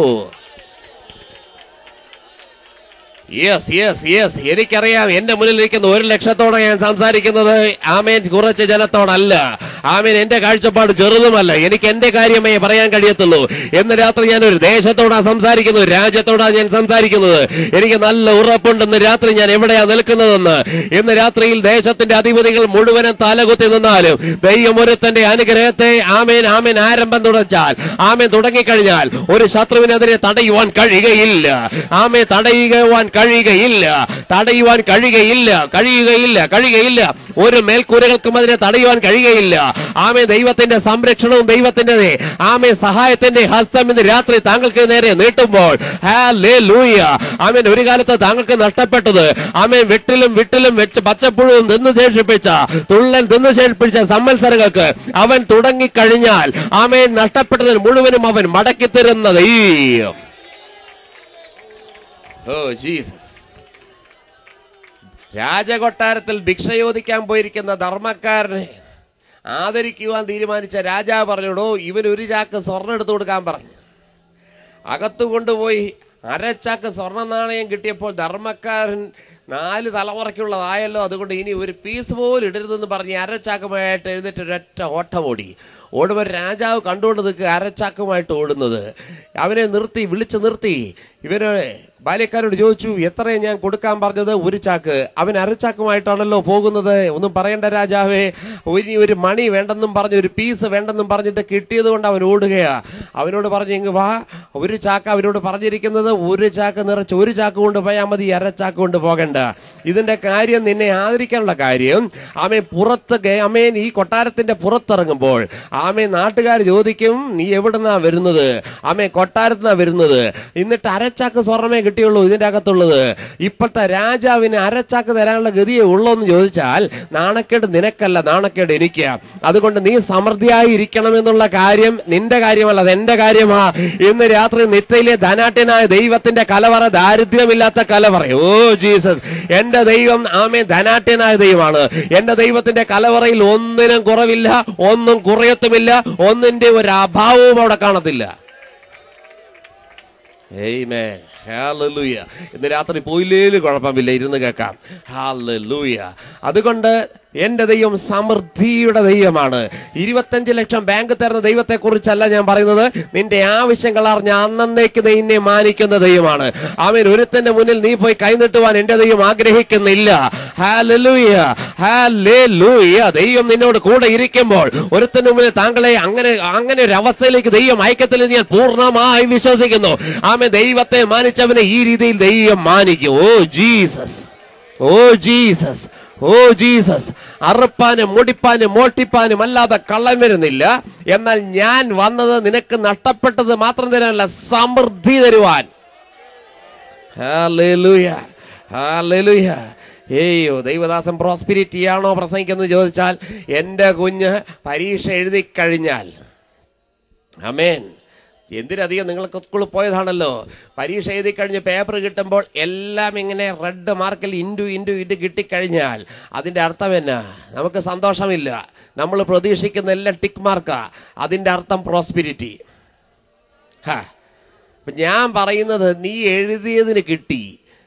യെസ് യെസ് യെസ് എനിക്കറിയാം എന്റെ മുന്നിൽ ഇരിക്കുന്ന ഒരു ലക്ഷത്തോടെ ഞാൻ സംസാരിക്കുന്നത് ആമേൻ കുറച്ച് ജനത്തോടല്ല ആമേൻ എന്റെ കാഴ്ചപ്പാട് ചെറുതുമല്ല എനിക്ക് എന്റെ കാര്യമേ പറയാൻ കഴിയത്തുള്ളൂ എന്ന് രാത്രി ഞാൻ ഒരു ദേശത്തോടാണ് സംസാരിക്കുന്നത് ഒരു രാജ്യത്തോടാണ് ഞാൻ സംസാരിക്കുന്നത് എനിക്ക് നല്ല ഉറപ്പുണ്ടെന്ന് രാത്രി ഞാൻ എവിടെയാ നിൽക്കുന്നതെന്ന് ഇന്ന് രാത്രിയിൽ ദേശത്തിന്റെ അധിപതികൾ മുഴുവനും തലകുത്തി നിന്നാലും ദൈവം ഒരുത്തന്റെ അനുഗ്രഹത്തെ ആമേൻ ആമേൻ ആരംഭം തുടച്ചാൽ ആമേൻ തുടങ്ങിക്കഴിഞ്ഞാൽ ഒരു ശത്രുവിനെതിരെ തടയുവാൻ കഴിയുകയില്ല ആമേ തടയുവാൻ കഴിയുകയില്ല തടയുവാൻ കഴിയുകയില്ല കഴിയുകയില്ല കഴിയുകയില്ല ഒരു മേൽക്കൂരകൾക്കും അതിനെ തടയുവാൻ കഴിയുകയില്ല ആമേ ദൈവത്തിന്റെ സംരക്ഷണവും ദൈവത്തിന്റെ ആമേ സഹായത്തിന്റെ ഹസ്തം ഇന്ന് രാത്രി താങ്കൾക്ക് നേരെ നീട്ടുമ്പോൾ ഹല്ലേലൂയ ആമേൻ ഒരു കാലത്ത് താങ്കൾക്ക് നഷ്ടപ്പെട്ടത് ആമേൻ വെട്ടിലും വിട്ടിലും വെച്ച് പച്ചപ്പുഴവും തിന്നു ശേഷിപ്പിച്ച തുള്ളൽ തിന്നു ശേഷിപ്പിച്ച സമ്മത്സരങ്ങൾക്ക് അവൻ തുടങ്ങിക്കഴിഞ്ഞാൽ ആമേൻ നഷ്ടപ്പെട്ടതിന് മുഴുവനും അവൻ മടക്കി തരുന്ന ദൈവം ഓ ജീസസ് രാജകൊട്ടാരത്തിൽ ഭിക്ഷ ചോദിക്കാൻ പോയിരിക്കുന്ന ധർമ്മക്കാരനെ ആദരിക്കുവാൻ തീരുമാനിച്ച രാജാവ് പറഞ്ഞോടോ ഇവൻ ഒരു ചാക്ക് സ്വർണ്ണം എടുത്തു കൊടുക്കാൻ പറഞ്ഞു അകത്തു കൊണ്ടുപോയി അരച്ചാക്ക് സ്വർണ്ണ നാണയം കിട്ടിയപ്പോൾ ധർമ്മക്കാരൻ നാല് തലമുറയ്ക്കുള്ളതായല്ലോ അതുകൊണ്ട് ഇനി ഒരു പീസ് പോലും ഇടരുതെന്ന് പറഞ്ഞ് അരച്ചാക്കുമായിട്ട് എഴുന്നേറ്റ് ഒരൊറ്റ ഓട്ടം ഓടി ഓടുമ്പോൾ രാജാവ് കണ്ടുകൊണ്ട് നിൽക്കുക അരച്ചാക്കുമായിട്ട് ഓടുന്നത് അവനെ നിർത്തി വിളിച്ചു നിർത്തി ഇവര് ബാല്യക്കാരോട് ചോദിച്ചു എത്രയും ഞാൻ കൊടുക്കാൻ പറഞ്ഞത് ഒരു ചാക്ക് അവൻ അരച്ചാക്കുമായിട്ടാണല്ലോ പോകുന്നത് ഒന്നും പറയണ്ട രാജാവേ ഇനി ഒരു മണി വേണ്ടെന്നും പറഞ്ഞ് ഒരു പീസ് വേണ്ടെന്നും പറഞ്ഞിട്ട് കിട്ടിയത് കൊണ്ട് അവൻ ഓടുകയാ അവനോട് പറഞ്ഞു ഇങ്ങ് വാ ഒരു ചാക്ക് അവനോട് പറഞ്ഞിരിക്കുന്നത് ഒരു ചാക്ക് നിറച്ച് ഒരു ചാക്ക് കൊണ്ട് പോയാൽ മതി അരച്ചാക്ക് കൊണ്ട് പോകണ്ട എന്തുകൊണ്ട് ഇതിന്റെ കാര്യം നിന്നെ ആദരിക്കാനുള്ള കാര്യം ആമേ പുറത്ത് ഗേ- ആമേൻ ഈ കൊട്ടാരത്തിന്റെ പുറത്തിറങ്ങുമ്പോൾ ആമേ നാട്ടുകാർ ചോദിക്കും നീ എവിടുന്നാ വരുന്നത് ആമേ കൊട്ടാരത്തിനാ വരുന്നത് എന്നിട്ട് അരച്ചാക്ക് സ്വർണ്ണമേ കിട്ടിയുള്ളൂ ഇതിന്റെ അകത്തുള്ളത് ഇപ്പോഴത്തെ രാജാവിന് അരച്ചാക്ക് തരാനുള്ള ഗതിയെ ഉള്ളൂ എന്ന് ചോദിച്ചാൽ നാണക്കേട് നിനക്കല്ല നാണക്കേട് എനിക്ക് അതുകൊണ്ട് നീ സമൃദ്ധിയായി ഇരിക്കണമെന്നുള്ള കാര്യം നിന്റെ കാര്യമല്ല അത് എന്റെ കാര്യമാ ഇന്ന് രാത്രി നിത്യയിലെ ധനാട്യനായ ദൈവത്തിന്റെ കലവറ ദാരിദ്ര്യമില്ലാത്ത കലവറ ഓ ജീസസ് എന്റെ ദൈവം ആമേ ധനാട്യനായ ദൈവമാണ് എന്റെ ദൈവത്തിന്റെ കലവറയിൽ ഒന്നിനും കുറവില്ല ഒന്നും കുറയത്തുമില്ല ഒന്നിന്റെ ഒരു അഭാവവും അവിടെ കാണത്തില്ല Amen. Hallelujah. ഇന്ന് രാത്രി പോയില്ലേലും കുഴപ്പമില്ല ഇരുന്ന് കേൾക്കാം ഹാലൂയ അതുകൊണ്ട് എന്റെ ദൈവം സമൃദ്ധിയുടെ ദൈവമാണ് ഇരുപത്തഞ്ച് ലക്ഷം ബാങ്ക് തരുന്ന ദൈവത്തെ കുറിച്ചല്ല ഞാൻ പറയുന്നത് നിന്റെ ആവശ്യങ്ങൾ അറിഞ്ഞ അന്നേക്ക് നിന്നെ മാനിക്കുന്ന ദൈവമാണ് അവൻ ഒരുത്തന്റെ മുന്നിൽ നീ പോയി കൈനീട്ടുവാൻ എന്റെ ദൈവം ആഗ്രഹിക്കുന്നില്ല ഹാലൂയ ഹാലൂയ ദൈവം നിന്നോട് കൂടെ ഇരിക്കുമ്പോൾ ഒരുത്തന്റെ മുന്നിൽ താങ്കളെ അങ്ങനെ അങ്ങനെ ഒരു അവസ്ഥയിലേക്ക് ദൈവം അയക്കത്തില്ലെന്ന് ഞാൻ പൂർണ്ണമായി വിശ്വസിക്കുന്നു ആമെ ദൈവത്തെ മാനിച്ചവനെ ഈ രീതിയിൽ ദൈവം മാനിക്കും oh Jesus oh Jesus oh Jesus അറുപ്പാനും മുടിപ്പാനും മോട്ടിപ്പാനും അല്ലാതെ കള്ളം വരുന്നില്ല എന്നാൽ ഞാൻ വന്നത് നിനക്ക് നഷ്ടപ്പെട്ടത് മാത്രം തരാനല്ല സമൃദ്ധി തരുവാൻ ഹല്ലേലൂയ ഹല്ലേലൂയ ഏയ്യോ ദൈവദാസൻ പ്രോസ്പിരിറ്റി ആണോ പ്രസംഗിക്കുന്നത് ചോദിച്ചാൽ എൻ്റെ കുഞ്ഞ് പരീക്ഷ എഴുതി കഴിഞ്ഞാൽ അമേൻ എന്തിനധികം നിങ്ങൾക്ക് സ്കൂളിൽ പോയതാണല്ലോ പരീക്ഷ എഴുതി കഴിഞ്ഞ് പേപ്പർ കിട്ടുമ്പോൾ എല്ലാം ഇങ്ങനെ റെഡ് മാർക്കിൽ ഇൻറ്റു ഇൻറ്റു ഇൻറ്റു കിട്ടിക്കഴിഞ്ഞാൽ അതിൻ്റെ അർത്ഥം എന്നാ നമുക്ക് സന്തോഷമില്ല നമ്മൾ പ്രതീക്ഷിക്കുന്ന എല്ലാം ടിക്ക് മാർക്കാ അതിൻ്റെ അർത്ഥം പ്രോസ്പിരിറ്റി ഹാ അപ്പൊ ഞാൻ പറയുന്നത് നീ എഴുതിയതിന് കിട്ടി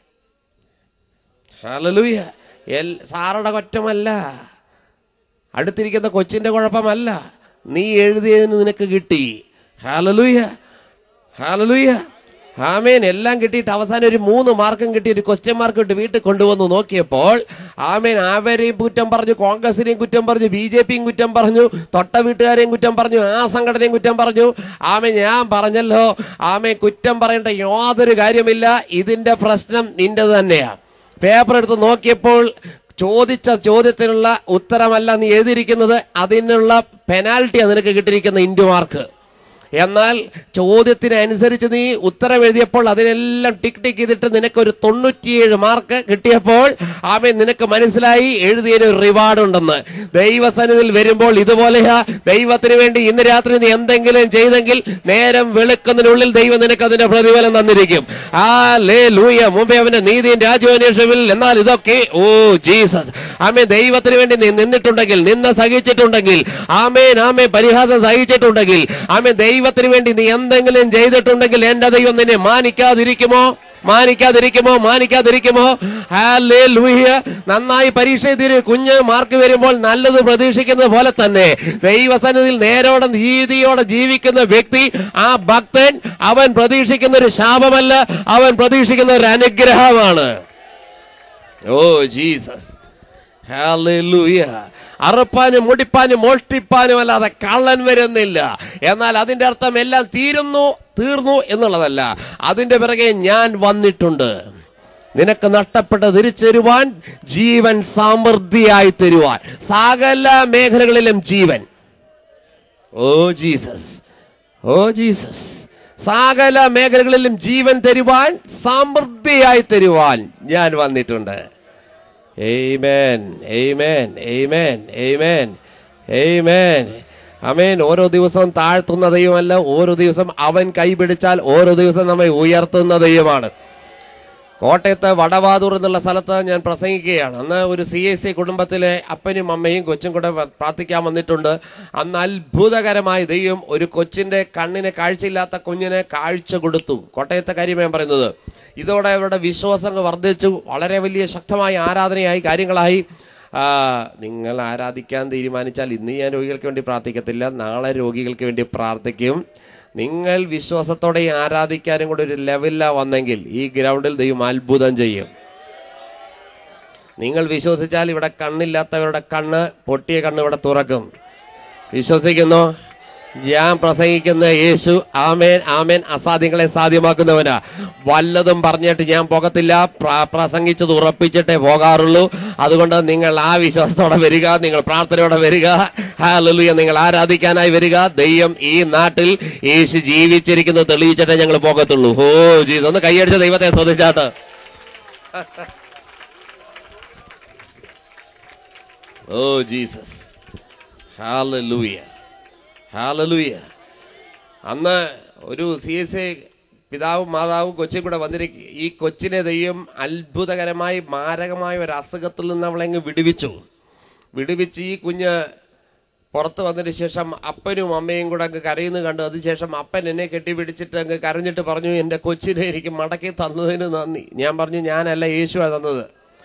ഹല്ലേലൂയ എൽ സാറുടെ കുറ്റമല്ല അടുത്തിരിക്കുന്ന കൊച്ചിന്റെ കുഴപ്പമല്ല നീ എഴുതിയതിന് നിനക്ക് കിട്ടി ഹാലലൂയ ഹാലലൂയ ആമേൻ എല്ലാം കിട്ടിയിട്ട് അവസാനം ഒരു മൂന്ന് മാർക്കും കിട്ടി ഒരു ക്വസ്റ്റ്യൻ മാർക്ക് ഇട്ട് വീട്ടിൽ കൊണ്ടുവന്ന് നോക്കിയപ്പോൾ ആമേൻ അവരെയും കുറ്റം പറഞ്ഞു കോൺഗ്രസിനെയും കുറ്റം പറഞ്ഞു ബി ജെ പിയും കുറ്റം പറഞ്ഞു തൊട്ട വീട്ടുകാരെയും കുറ്റം പറഞ്ഞു ആ സംഘടനയും കുറ്റം പറഞ്ഞു ആമേ ഞാൻ പറഞ്ഞല്ലോ ആമേ കുറ്റം പറയേണ്ട യാതൊരു കാര്യമില്ല ഇതിന്റെ പ്രശ്നം നിന്റേത് തന്നെയാ പേപ്പർ എടുത്ത് നോക്കിയപ്പോൾ ചോദിച്ച ചോദ്യത്തിനുള്ള ഉത്തരമല്ല നീ എഴുതിയിരിക്കുന്നത് അതിനുള്ള പെനാൽറ്റിയാണ് നിനക്ക് കിട്ടിയിരിക്കുന്ന ഇൻഡു മാർക്ക് എന്നാൽ ചോദ്യത്തിനനുസരിച്ച് നീ ഉത്തരം എഴുതിയപ്പോൾ അതിനെല്ലാം ടിക്ക് ടിക്ക് ചെയ്തിട്ട് നിനക്ക് ഒരു തൊണ്ണൂറ്റിയേഴ് മാർക്ക് കിട്ടിയപ്പോൾ ആമേ നിനക്ക് മനസ്സിലായി എഴുതിയതിന് ഒരു റിവാർഡ് ഉണ്ടെന്ന് ദൈവസന്നിധിയിൽ വരുമ്പോൾ ഇതുപോലെയാ ദൈവത്തിന് വേണ്ടി ഇന്ന് രാത്രി നീ എന്തെങ്കിലും ചെയ്തെങ്കിൽ നേരം വെളുക്കുന്നതിനുള്ളിൽ ദൈവം നിനക്ക് അതിന്റെ പ്രതിഫലം തന്നിരിക്കും ആ ലേ ലൂയ മുമ്പേ അവന്റെ നീതിയും രാജ്യാന്വേഷണത്തിൽ എന്നാൽ ഇതൊക്കെ ഓ ജീസസ് ആമേ ദൈവത്തിന് വേണ്ടി നീ നിന്നിട്ടുണ്ടെങ്കിൽ നിന്ന് സഹിച്ചിട്ടുണ്ടെങ്കിൽ ആമേൻ ആമേ പരിഹാസം സഹിച്ചിട്ടുണ്ടെങ്കിൽ ആമേ ദൈവത്തിന് വേണ്ടി നീ എന്തെങ്കിലും ചെയ്തിട്ടുണ്ടെങ്കിൽ എന്റെ ദൈവം നിന്നെ മാനിക്കാതിരിക്കുമോ മാനിക്കാതിരിക്കുമോ മാനിക്കാതിരിക്കുമോ ഹല്ലേലൂയ നന്നായി പരീക്ഷ എഴുതിയൊരു കുഞ്ഞ് മാർക്ക് വരുമ്പോൾ നല്ലത് പ്രതീക്ഷിക്കുന്നത് പോലെ തന്നെ ദൈവസന്നിധിയിൽ നേരോടെ നീതിയോടെ ജീവിക്കുന്ന വ്യക്തി ആ ഭക്തൻ അവൻ പ്രതീക്ഷിക്കുന്ന ഒരു ശാപമല്ല അവൻ പ്രതീക്ഷിക്കുന്ന ഒരു അനുഗ്രഹമാണ് ഓ ജീസസ് ഹല്ലേലൂയ അറുപ്പാനും മുടിപ്പാനും മോഷ്ടിപ്പാനും അല്ലാതെ കള്ളൻ വരുന്നില്ല എന്നാൽ അതിന്റെ അർത്ഥം എല്ലാം തീരുന്നു തീർന്നു എന്നുള്ളതല്ല അതിന്റെ പിറകെ ഞാൻ വന്നിട്ടുണ്ട് നിനക്ക് നഷ്ടപ്പെട്ട തിരിച്ചരുവാൻ ജീവൻ സമൃദ്ധിയായി തരുവാൻ സകല മേഖലകളിലും ജീവൻ ഓ ജീസസ് ഓ ജീസസ് സകല മേഖലകളിലും ജീവൻ തരുവാൻ സമൃദ്ധിയായി തരുവാൻ ഞാൻ വന്നിട്ടുണ്ട് Amen. Amen. Amen. Amen. Amen. അമേൻ ഓരോ ദിവസവും താഴ്ത്തുന്ന ദൈവമല്ല ഓരോ ദിവസം അവൻ കൈപിടിച്ചാൽ ഓരോ ദിവസം നമ്മെ ഉയർത്തുന്ന ദൈവമാണ് കോട്ടയത്ത് വടവാതൂർ എന്നുള്ള സ്ഥലത്ത് ഞാൻ പ്രസംഗിക്കുകയാണ് അന്ന് ഒരു സി എസ് സി കുടുംബത്തിലെ അപ്പനും അമ്മയും കൊച്ചും കൂടെ വ- പ്രാർത്ഥിക്കാൻ വന്നിട്ടുണ്ട് അന്ന് അത്ഭുതകരമായി ദൈവം ഒരു കൊച്ചിന്റെ കണ്ണിന് കാഴ്ചയില്ലാത്ത കുഞ്ഞിനെ കാഴ്ച കൊടുത്തു കോട്ടയത്തെ കാര്യം ഞാൻ പറയുന്നത് ഇതോടെ അവരുടെ വിശ്വാസം വർദ്ധിച്ചു വളരെ വലിയ ശക്തമായ ആരാധനയായി കാര്യങ്ങളായി ആ, നിങ്ങൾ ആരാധിക്കാൻ തീരുമാനിച്ചാൽ ഇന്ന് ഞാൻ രോഗികൾക്ക് വേണ്ടി പ്രാർത്ഥിക്കത്തില്ല നാളെ രോഗികൾക്ക് വേണ്ടി പ്രാർത്ഥിക്കും നിങ്ങൾ വിശ്വാസത്തോടെ ഈ ആരാധിക്കാനും കൂടെ ഒരു ലെവലിലാ വന്നെങ്കിൽ ഈ ഗ്രൗണ്ടിൽ ദൈവം അത്ഭുതം ചെയ്യും നിങ്ങൾ വിശ്വസിച്ചാൽ ഇവിടെ കണ്ണില്ലാത്തവരുടെ കണ്ണ് പൊട്ടിയ കണ്ണ് ഇവിടെ തുറക്കും വിശ്വസിക്കുന്നു ഞാൻ പ്രസംഗിക്കുന്ന യേശു ആമേൻ ആമേൻ അസാധ്യങ്ങളെ സാധ്യമാക്കുന്നവനാ വല്ലതും പറഞ്ഞിട്ട് ഞാൻ പോകത്തില്ല പ്ര- പ്രസംഗിച്ചത് ഉറപ്പിച്ചിട്ടേ പോകാറുള്ളൂ അതുകൊണ്ട് നിങ്ങൾ ആ വിശ്വാസത്തോടെ വരിക നിങ്ങൾ പ്രാർത്ഥനയോടെ വരിക ഹാലലുയ നിങ്ങൾ ആരാധിക്കാനായി വരിക ദൈവം ഈ നാട്ടിൽ യേശു ജീവിച്ചിരിക്കുന്നത് തെളിയിച്ചിട്ടേ ഞങ്ങൾ പോകത്തുള്ളൂ ഓ ജീസ് ഒന്ന് കൈയടിച്ച ദൈവത്തെ ശ്രദ്ധിച്ചാട്ട് ഓ ജീസസ് ഹാലലൂയ ഹാലലൂയ അന്ന് ഒരു സി എസ് എ പിതാവും മാതാവും കൊച്ചും കൂടെ വന്നിരിക്കും ഈ കൊച്ചിനെ ദൈവം അത്ഭുതകരമായി മാരകമായ ഒരു അസുഖത്തിൽ നിന്ന് അവളെങ്ങ് വിടുവിച്ചു വിടുവിച്ച് ഈ കുഞ്ഞ് പുറത്ത് വന്നതിന് ശേഷം അപ്പനും അമ്മയും കൂടെ അങ്ങ് കരയുന്നു കണ്ടു അതിനുശേഷം അപ്പൻ എന്നെ കെട്ടിപ്പിടിച്ചിട്ട് അങ്ങ് കരഞ്ഞിട്ട് പറഞ്ഞു എൻ്റെ കൊച്ചിനെ എനിക്ക് മടക്കി തന്നതിന് നന്ദി ഞാൻ പറഞ്ഞു ഞാനല്ല യേശുവാ തന്നത്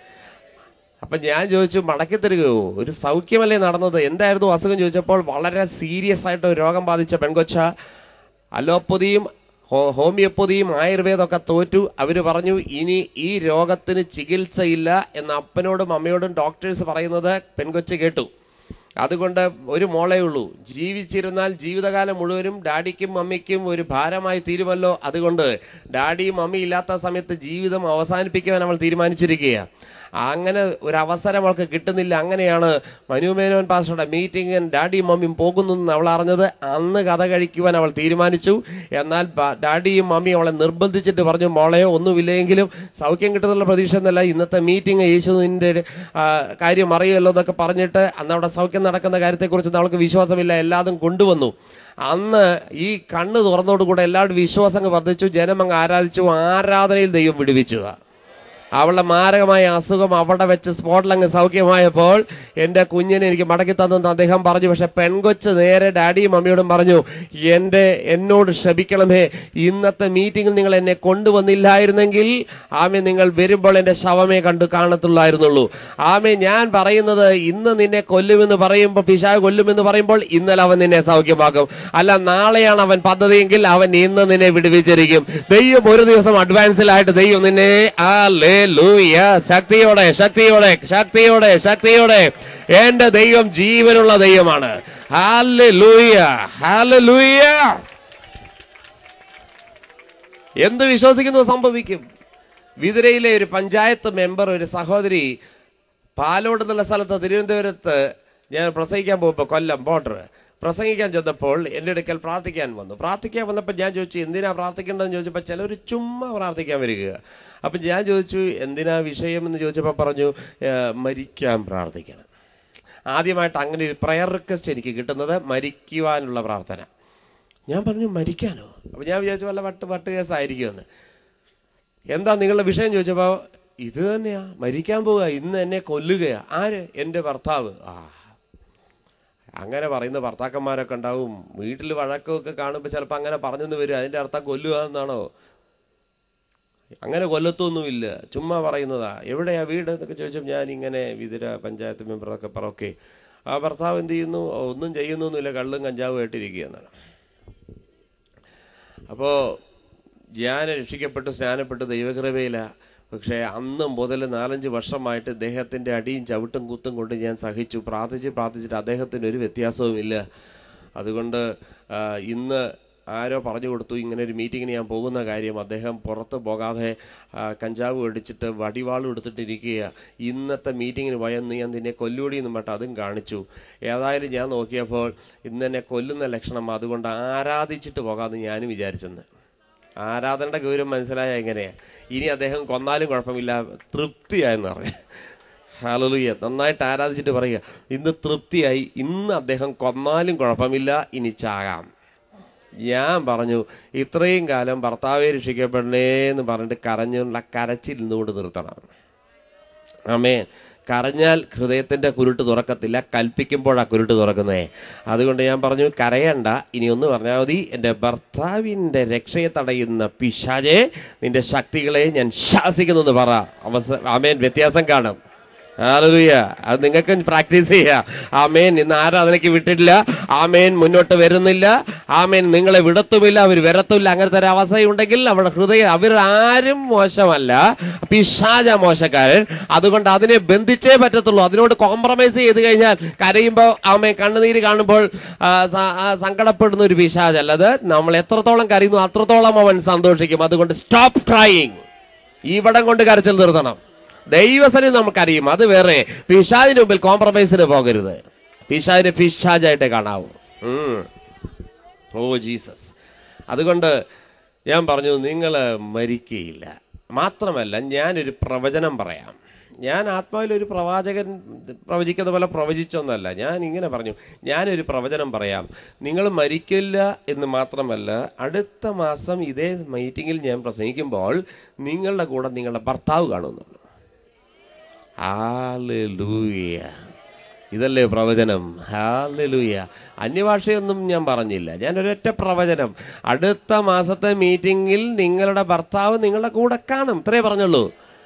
അപ്പൊ ഞാൻ ചോദിച്ചു മടക്കി തരികയോ ഒരു സൗഖ്യമല്ലേ നടന്നത് എന്തായിരുന്നു അസുഖം ചോദിച്ചപ്പോൾ വളരെ സീരിയസ് ആയിട്ട് ഒരു രോഗം ബാധിച്ച പെൺകൊച്ച അലോപ്പതിയും ഹോ- ഹോമിയോപ്പതിയും ആയുർവേദമൊക്കെ തോറ്റു അവർ പറഞ്ഞു ഇനി ഈ രോഗത്തിന് ചികിത്സയില്ല എന്ന് അപ്പനോടും അമ്മയോടും ഡോക്ടേഴ്സ് പറയുന്നത് പെൺകൊച്ച് കേട്ടു അതുകൊണ്ട് ഒരു മോളേ ഉള്ളൂ ജീവിച്ചിരുന്നാൽ ജീവിതകാലം മുഴുവനും ഡാഡിക്കും മമ്മിക്കും ഒരു ഭാരമായി തീരുമല്ലോ അതുകൊണ്ട് ഡാഡിയും മമ്മി ഇല്ലാത്ത സമയത്ത് ജീവിതം അവസാനിപ്പിക്കുവാൻ അവൾ തീരുമാനിച്ചിരിക്കുകയാണ് അങ്ങനെ ഒരു അവസരം അവൾക്ക് കിട്ടുന്നില്ല അങ്ങനെയാണ് മനു മേനോൻ പാസ്റ്ററുടെ മീറ്റിംഗിന് ഡാഡിയും മമ്മിയും പോകുന്നു എന്ന് അവൾ അറിഞ്ഞത് അന്ന് കഥ കഴിക്കുവാൻ അവൾ തീരുമാനിച്ചു എന്നാൽ ബ- ഡാഡിയും മമ്മിയും അവളെ നിർബന്ധിച്ചിട്ട് പറഞ്ഞു മോളെയോ ഒന്നുമില്ലെങ്കിലും സൗഖ്യം കിട്ടുന്നുള്ള പ്രതീക്ഷ എന്നല്ല ഇന്നത്തെ മീറ്റിംഗ് യേശുവിൻ്റെ ആ, കാര്യം അറിയുമല്ലോ എന്നൊക്കെ പറഞ്ഞിട്ട് അന്ന് അവിടെ സൗഖ്യം നടക്കുന്ന കാര്യത്തെക്കുറിച്ച് അവൾക്ക് വിശ്വാസമില്ല എല്ലാതും കൊണ്ടുവന്നു അന്ന് ഈ കണ്ണ് തുറന്നോടുകൂടെ എല്ലാവരും വിശ്വാസം അങ്ങ് വർദ്ധിച്ചു ജനം അങ്ങ് ആരാധിച്ചു ആരാധനയിൽ ദൈവം വിടുവിച്ചു അവളുടെ മാരകമായ അസുഖം അവിടെ വെച്ച് സ്പോട്ടിലങ്ങ് സൗഖ്യമായപ്പോൾ എൻ്റെ കുഞ്ഞിനെ എനിക്ക് മടക്കി തന്നെന്ന് അദ്ദേഹം പറഞ്ഞു പക്ഷെ പെൺകൊച്ച് നേരെ ഡാഡിയും മമ്മിയോടും പറഞ്ഞു എൻ്റെ എന്നോട് ക്ഷമിക്കണമേ ഇന്നത്തെ മീറ്റിങ്ങിൽ നിങ്ങൾ എന്നെ കൊണ്ടുവന്നില്ലായിരുന്നെങ്കിൽ ആമേ നിങ്ങൾ വരുമ്പോൾ എൻ്റെ ശവമേ കണ്ടു കാണത്തുള്ളായിരുന്നുള്ളൂ ആമേ ഞാൻ പറയുന്നത് ഇന്ന് നിന്നെ കൊല്ലുമെന്ന് പറയുമ്പോൾ പിശാവ് കൊല്ലുമെന്ന് പറയുമ്പോൾ ഇന്നലെ അവൻ നിന്നെ സൗഖ്യമാക്കും അല്ല നാളെയാണ് അവൻ പദ്ധതിയെങ്കിൽ അവൻ ഇന്ന് നിന്നെ വിടുവിച്ചിരിക്കും ദൈവം ഒരു ദിവസം അഡ്വാൻസിലായിട്ട് ദൈവം നിന്നെ ആ ലൂയ ശക്തിയോടെ ശക്തിയോടെ ശക്തിയോടെ ശക്തിയോടെ എന്റെ ദൈവം ജീവനുള്ള ദൈവമാണ് ഹാലൂയ ഹാലൂയ എന്ത് വിശ്വസിക്കുന്നു സംഭവിക്കും വിതുരയിലെ ഒരു പഞ്ചായത്ത് മെമ്പർ ഒരു സഹോദരി പാലോട് എന്നുള്ള സ്ഥലത്ത് തിരുവനന്തപുരത്ത് ഞാൻ പ്രസംഗിക്കാൻ പോകുമ്പോൾ കൊല്ലം ബോർഡർ പ്രസംഗിക്കാൻ ചെന്നപ്പോൾ എൻ്റെ അടുക്കൽ പ്രാർത്ഥിക്കാൻ വന്നു പ്രാർത്ഥിക്കാൻ വന്നപ്പോൾ ഞാൻ ചോദിച്ചു എന്തിനാ പ്രാർത്ഥിക്കേണ്ടതെന്ന് ചോദിച്ചപ്പോൾ ചിലർ ചുമ്മാ പ്രാർത്ഥിക്കാൻ വരിക അപ്പം ഞാൻ ചോദിച്ചു എന്തിനാ വിഷയം എന്ന് ചോദിച്ചപ്പോൾ പറഞ്ഞു "ഏഹ്, മരിക്കാൻ പ്രാർത്ഥിക്കണം ആദ്യമായിട്ട് അങ്ങനെ ഒരു പ്രയർ റിക്വസ്റ്റ് എനിക്ക് കിട്ടുന്നത് മരിക്കുവാനുള്ള പ്രാർത്ഥന ഞാൻ പറഞ്ഞു മരിക്കാനോ അപ്പം ഞാൻ വിചാരിച്ചു വല്ല വട്ട് വട്ട് കേസായിരിക്കുമെന്ന് എന്താ നിങ്ങളുടെ വിഷയം ചോദിച്ചപ്പോൾ ഇത് തന്നെയാ മരിക്കാൻ പോവുക ഇന്ന് എന്നെ കൊല്ലുകയാ ആര് എൻ്റെ ഭർത്താവ് ആ അങ്ങനെ പറയുന്ന ഭർത്താക്കന്മാരൊക്കെ ഉണ്ടാവും വീട്ടിൽ വഴക്കമൊക്കെ കാണുമ്പോൾ ചിലപ്പോൾ അങ്ങനെ പറഞ്ഞെന്ന് വരും അതിൻ്റെ അർത്ഥം കൊല്ലുക എന്നാണോ അങ്ങനെ കൊല്ലത്തൊന്നുമില്ല ചുമ്മാ പറയുന്നതാ എവിടെയാ വീട് എന്നൊക്കെ ചോദിച്ചപ്പോൾ ഞാൻ ഇങ്ങനെ വിതുര പഞ്ചായത്ത് മെമ്പറൊക്കെ പറയൊക്കെ ആ ഭർത്താവ് എന്ത് ചെയ്യുന്നു "ഓ, ഒന്നും ചെയ്യുന്നൊന്നുമില്ല കള്ളും കഞ്ചാവും ആയിട്ടിരിക്കുകയെന്നാണ് അപ്പോൾ ഞാൻ രക്ഷിക്കപ്പെട്ട് സ്നാനപ്പെട്ട് ദൈവകൃപയില പക്ഷേ അന്ന് മുതൽ നാലഞ്ച് വർഷമായിട്ട് ഇദ്ദേഹത്തിൻ്റെ അടിയും ചവിട്ടും കുത്തും കൊണ്ട് ഞാൻ സഹിച്ചു പ്രാർത്ഥിച്ച് പ്രാർത്ഥിച്ചിട്ട് അദ്ദേഹത്തിന് ഒരു വ്യത്യാസവുമില്ല അതുകൊണ്ട് ആ, ഇന്ന് ആരോ പറഞ്ഞു കൊടുത്തു ഇങ്ങനെ ഒരു മീറ്റിങ്ങിന് ഞാൻ പോകുന്ന കാര്യം അദ്ദേഹം പുറത്ത് പോകാതെ ആ, കഞ്ചാവ് അടിച്ചിട്ട് വടിവാളും എടുത്തിട്ടിരിക്കുക ഇന്നത്തെ മീറ്റിങ്ങിന് ഭയന്ന് ഞാൻ നിന്നെ കൊല്ലുകൂടി എന്ന് പറഞ്ഞിട്ട് അതും കാണിച്ചു ഏതായാലും ഞാൻ നോക്കിയപ്പോൾ ഇന്ന് എന്നെ കൊല്ലുന്ന ലക്ഷണം അതുകൊണ്ട് ആരാധിച്ചിട്ട് പോകാമെന്ന് ഞാനും വിചാരിച്ചെന്ന് ആരാധനയുടെ ഗൗരവം മനസ്സിലായ എങ്ങനെയാ ഇനി അദ്ദേഹം കൊന്നാലും കുഴപ്പമില്ല തൃപ്തിയായെന്ന് പറഞ്ഞു ഹാലലുയ്യ നന്നായിട്ട് ആരാധിച്ചിട്ട് പറയുക ഇന്ന് തൃപ്തിയായി ഇന്ന് അദ്ദേഹം കൊന്നാലും കുഴപ്പമില്ല ഇനി ചാകാം ഞാൻ പറഞ്ഞു ഇത്രയും കാലം ഭർത്താവെ രക്ഷിക്കപ്പെടണേ എന്ന് പറഞ്ഞിട്ട് കരഞ്ഞുള്ള കരച്ചിൽ നിന്നുകൊണ്ട് നിർത്തണം ആമേൻ കരഞ്ഞാൽ ഹൃദയത്തിന്റെ കുരുട്ട് തുറക്കത്തില്ല കൽപ്പിക്കുമ്പോഴാ കുരുട്ട് തുറക്കുന്നേ അതുകൊണ്ട് ഞാൻ പറഞ്ഞു കരയണ്ട ഇനി ഒന്ന് പറഞ്ഞാൽ മതി എൻ്റെ ഭർത്താവിൻ്റെ രക്ഷയെ തടയുന്ന പിശാചെ നിന്റെ ശക്തികളെ ഞാൻ ശാസിക്കുന്നു എന്ന് പറ അവസ ആമേൻ വ്യത്യാസം കാണും ഹല്ലേലൂയ അത് നിങ്ങൾക്ക് പ്രാക്ടീസ് ചെയ്യാം ആമേൻ ഇന്ന് ആരാധനയ്ക്ക് വിട്ടിട്ടില്ല ആമേൻ മുന്നോട്ട് വരുന്നില്ല ആമേൻ നിങ്ങളെ വിടത്തുമില്ല അവർ വരത്തുമില്ല അങ്ങനത്തെ ഒരു അവസ്ഥയുണ്ടെങ്കിൽ അവരുടെ ഹൃദയം അവർ ആരും മോശമല്ല പിശാച മോശക്കാരൻ അതുകൊണ്ട് അതിനെ ബന്ധിച്ചേ പറ്റത്തുള്ളൂ അതിനോട് കോംപ്രമൈസ് ചെയ്ത് കഴിഞ്ഞാൽ കരയുമ്പോൾ ആമേൻ കണ്ണുനീര് കാണുമ്പോൾ ആ, സ- ആ, സങ്കടപ്പെടുന്ന ഒരു പിശാചല്ല അത് നമ്മൾ എത്രത്തോളം കരയുന്നു അത്രത്തോളം അവൻ സന്തോഷിക്കും അതുകൊണ്ട് സ്റ്റോപ്പ് ക്രൈയിങ് ഇവിടം കൊണ്ട് കരച്ചിൽ നിർത്തണം ദൈവസനെ നമുക്കറിയും അത് വേറെ പിശാദിന് മുമ്പിൽ കോംപ്രമൈസിന് പോകരുത് പിശാദിനെ പിശാജായിട്ടേ കാണാവൂ ഉം. ഓ ജീസസ് അതുകൊണ്ട് ഞാൻ പറഞ്ഞു നിങ്ങൾ മരിക്കുകയില്ല മാത്രമല്ല ഞാനൊരു പ്രവചനം പറയാം ഞാൻ ആത്മാവിൽ ഒരു പ്രവാചകൻ പ്രവചിക്കുന്ന പോലെ പ്രവചിച്ചൊന്നല്ല ഞാൻ ഇങ്ങനെ പറഞ്ഞു ഞാനൊരു പ്രവചനം പറയാം നിങ്ങൾ മരിക്കില്ല എന്ന് മാത്രമല്ല അടുത്ത മാസം ഇതേ മീറ്റിങ്ങിൽ ഞാൻ പ്രസംഗിക്കുമ്പോൾ നിങ്ങളുടെ കൂടെ നിങ്ങളുടെ ഭർത്താവ് കാണുന്നുണ്ട് ഹാലൂയ ഇതല്ലേ പ്രവചനം ഹാലൂയ അന്യഭാഷയൊന്നും ഞാൻ പറഞ്ഞില്ല ഞാൻ ഒരൊറ്റ പ്രവചനം അടുത്ത മാസത്തെ മീറ്റിങ്ങിൽ നിങ്ങളുടെ ഭർത്താവ് നിങ്ങളുടെ കൂടെ കാണും ഇത്രേ പറഞ്ഞുള്ളൂ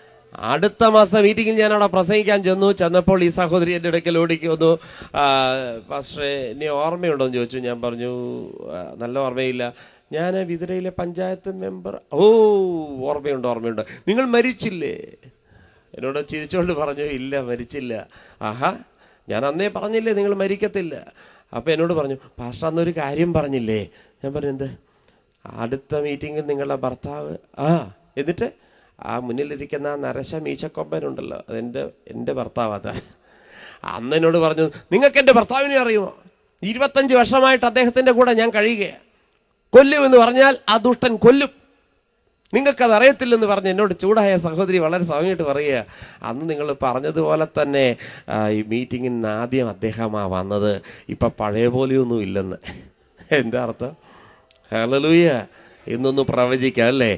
അടുത്ത മാസത്തെ മീറ്റിങ്ങിൽ ഞാൻ അവിടെ പ്രസംഗിക്കാൻ ചെന്നു ചെന്നപ്പോൾ ഈ സഹോദരി എൻ്റെ ഇടയ്ക്കൽ ഓടിക്ക് വന്നു ആ, പാസ്റ്ററെ ഇനി ഓർമ്മയുണ്ടോ എന്ന് ചോദിച്ചു ഞാൻ പറഞ്ഞു "ആ, നല്ല ഓർമ്മയില്ല ഞാൻ വിതുരയിലെ പഞ്ചായത്ത് മെമ്പർ ഓ ഓർമ്മയുണ്ട് ഓർമ്മയുണ്ട് നിങ്ങൾ മരിച്ചില്ലേ എന്നോട് ചിരിച്ചുകൊണ്ട് പറഞ്ഞു ഇല്ല മരിച്ചില്ല ആഹാ ഞാൻ അന്നേ പറഞ്ഞില്ലേ നിങ്ങൾ മരിക്കത്തില്ല അപ്പോൾ എന്നോട് പറഞ്ഞു പാസ്റ്റർ അന്നൊരു കാര്യം പറഞ്ഞില്ലേ ഞാൻ പറഞ്ഞു എന്ത് അടുത്ത മീറ്റിങ്ങിൽ നിങ്ങളുടെ ഭർത്താവ് ആ എന്നിട്ട് ആ മുന്നിലിരിക്കുന്ന ആ നരശ മീശക്കൊമ്പനുണ്ടല്ലോ അതെൻ്റെ എൻ്റെ ഭർത്താവ് അതാ അന്ന് എന്നോട് പറഞ്ഞു നിങ്ങൾക്ക് എൻ്റെ ഭർത്താവിനെ അറിയുമോ ഇരുപത്തഞ്ച് വർഷമായിട്ട് അദ്ദേഹത്തിൻ്റെ കൂടെ ഞാൻ കഴിയുകയാണ് കൊല്ലുമെന്ന് പറഞ്ഞാൽ ആ ദുഷ്ടൻ കൊല്ലും നിങ്ങൾക്കത് അറിയത്തില്ലെന്ന് പറഞ്ഞ് എന്നോട് ചൂടായ സഹോദരി വളരെ സമയമായിട്ട് പറയുക അന്ന് നിങ്ങൾ പറഞ്ഞതുപോലെ തന്നെ ആ, ഈ മീറ്റിങ്ങിന് ആദ്യം അദ്ദേഹമാ വന്നത് ഇപ്പം പഴയ പോലെയൊന്നും ഇല്ലെന്ന് എന്താ അർത്ഥം ഹലലൂയ ഇന്നൊന്ന് പ്രവചിക്കാം അല്ലേ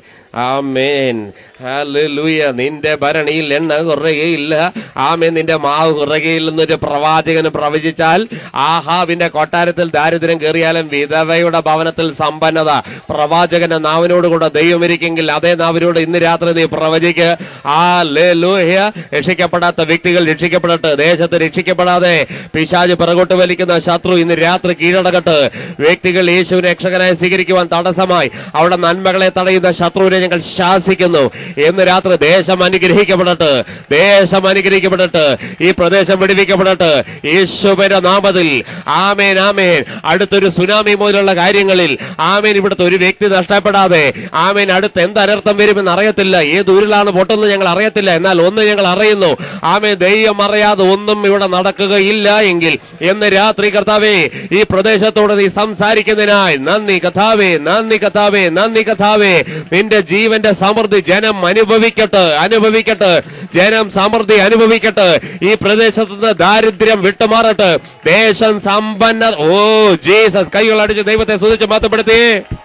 ആമേൻ ഹല്ലേലൂയ നിന്റെ ഭരണിയിൽ എണ്ണ കുറയുകയില്ല ആമേൻ നിന്റെ മാവ് കുറയുകയില്ലെന്നൊരു പ്രവാചകന് പ്രവചിച്ചാൽ ആഹാവിന്റെ കൊട്ടാരത്തിൽ ദാരിദ്ര്യം കയറിയാലും വിധവയുടെ ഭവനത്തിൽ സമ്പന്നത പ്രവാചകന്റെ നാവിനോട് കൂടെ ദൈവം ഇരിക്കെങ്കിൽ അതേ നാവിനോട് ഇന്ന് രാത്രി നീ പ്രവചിക്ക് ആ ലൂഹ്യ രക്ഷിക്കപ്പെടാത്ത വ്യക്തികൾ രക്ഷിക്കപ്പെടട്ടെ ദേശത്ത് രക്ഷിക്കപ്പെടാതെ പിശാജ് പിറകോട്ട് വലിക്കുന്ന ശത്രു ഇന്ന് രാത്രി കീഴടകട്ട് വ്യക്തികൾ യേശുവിനെ രക്ഷകനായി സ്വീകരിക്കുവാൻ തടസ്സമായി അവിടെ നന്മകളെ തടയുന്ന ശത്രുവിനെ ഞങ്ങൾ ശാസിക്കുന്നു ഇന്ന് രാത്രി ദേശം അനുഗ്രഹിക്കപ്പെടട്ടെ ദേശം അനുഗ്രഹിക്കപ്പെടട്ടെ ഈ പ്രദേശം വിടുവിക്കപ്പെടട്ടെ യേശുവിന്റെ നാമത്തിൽ ആമേൻ ആമേൻ അടുത്തൊരു സുനാമി പോലുള്ള കാര്യങ്ങളിൽ ആമേൻ ഇവിടുത്തെ ഒരു വ്യക്തി നഷ്ടപ്പെടാതെ ആമേൻ അടുത്ത് എന്ത് അനർത്ഥം വരുമെന്ന് അറിയത്തില്ല ഏത് ഉരുളാണ് പൊട്ടുന്നത് ഞങ്ങൾ അറിയത്തില്ല എന്നാൽ ഒന്ന് ഞങ്ങൾ അറിയുന്നു ആമേൻ ദൈവം അറിയാതെ ഒന്നും ഇവിടെ നടക്കുകയില്ല എങ്കിൽ എന്ന് രാത്രി കർത്താവേ ഈ പ്രദേശത്തോട് നീ സംസാരിക്കുന്നതിനായി നന്ദി കഥാവേ നന്ദി കഥാവേ നന്ദി കഥാവേ നിന്റെ ജീവന്റെ സമൃദ്ധി ജനം അനുഭവിക്കട്ടെ അനുഭവിക്കട്ടെ ജനം സമൃദ്ധി അനുഭവിക്കട്ടെ ഈ പ്രദേശത്ത് നിന്ന് ദാരിദ്ര്യം വിട്ടുമാറട്ടെ ദേശം സമ്പന്ന ഓ ജീസസ് കൈകൾ അടിച്ച് ദൈവത്തെ സ്തുതിച്ച് മാറ്റപ്പെടുത്തി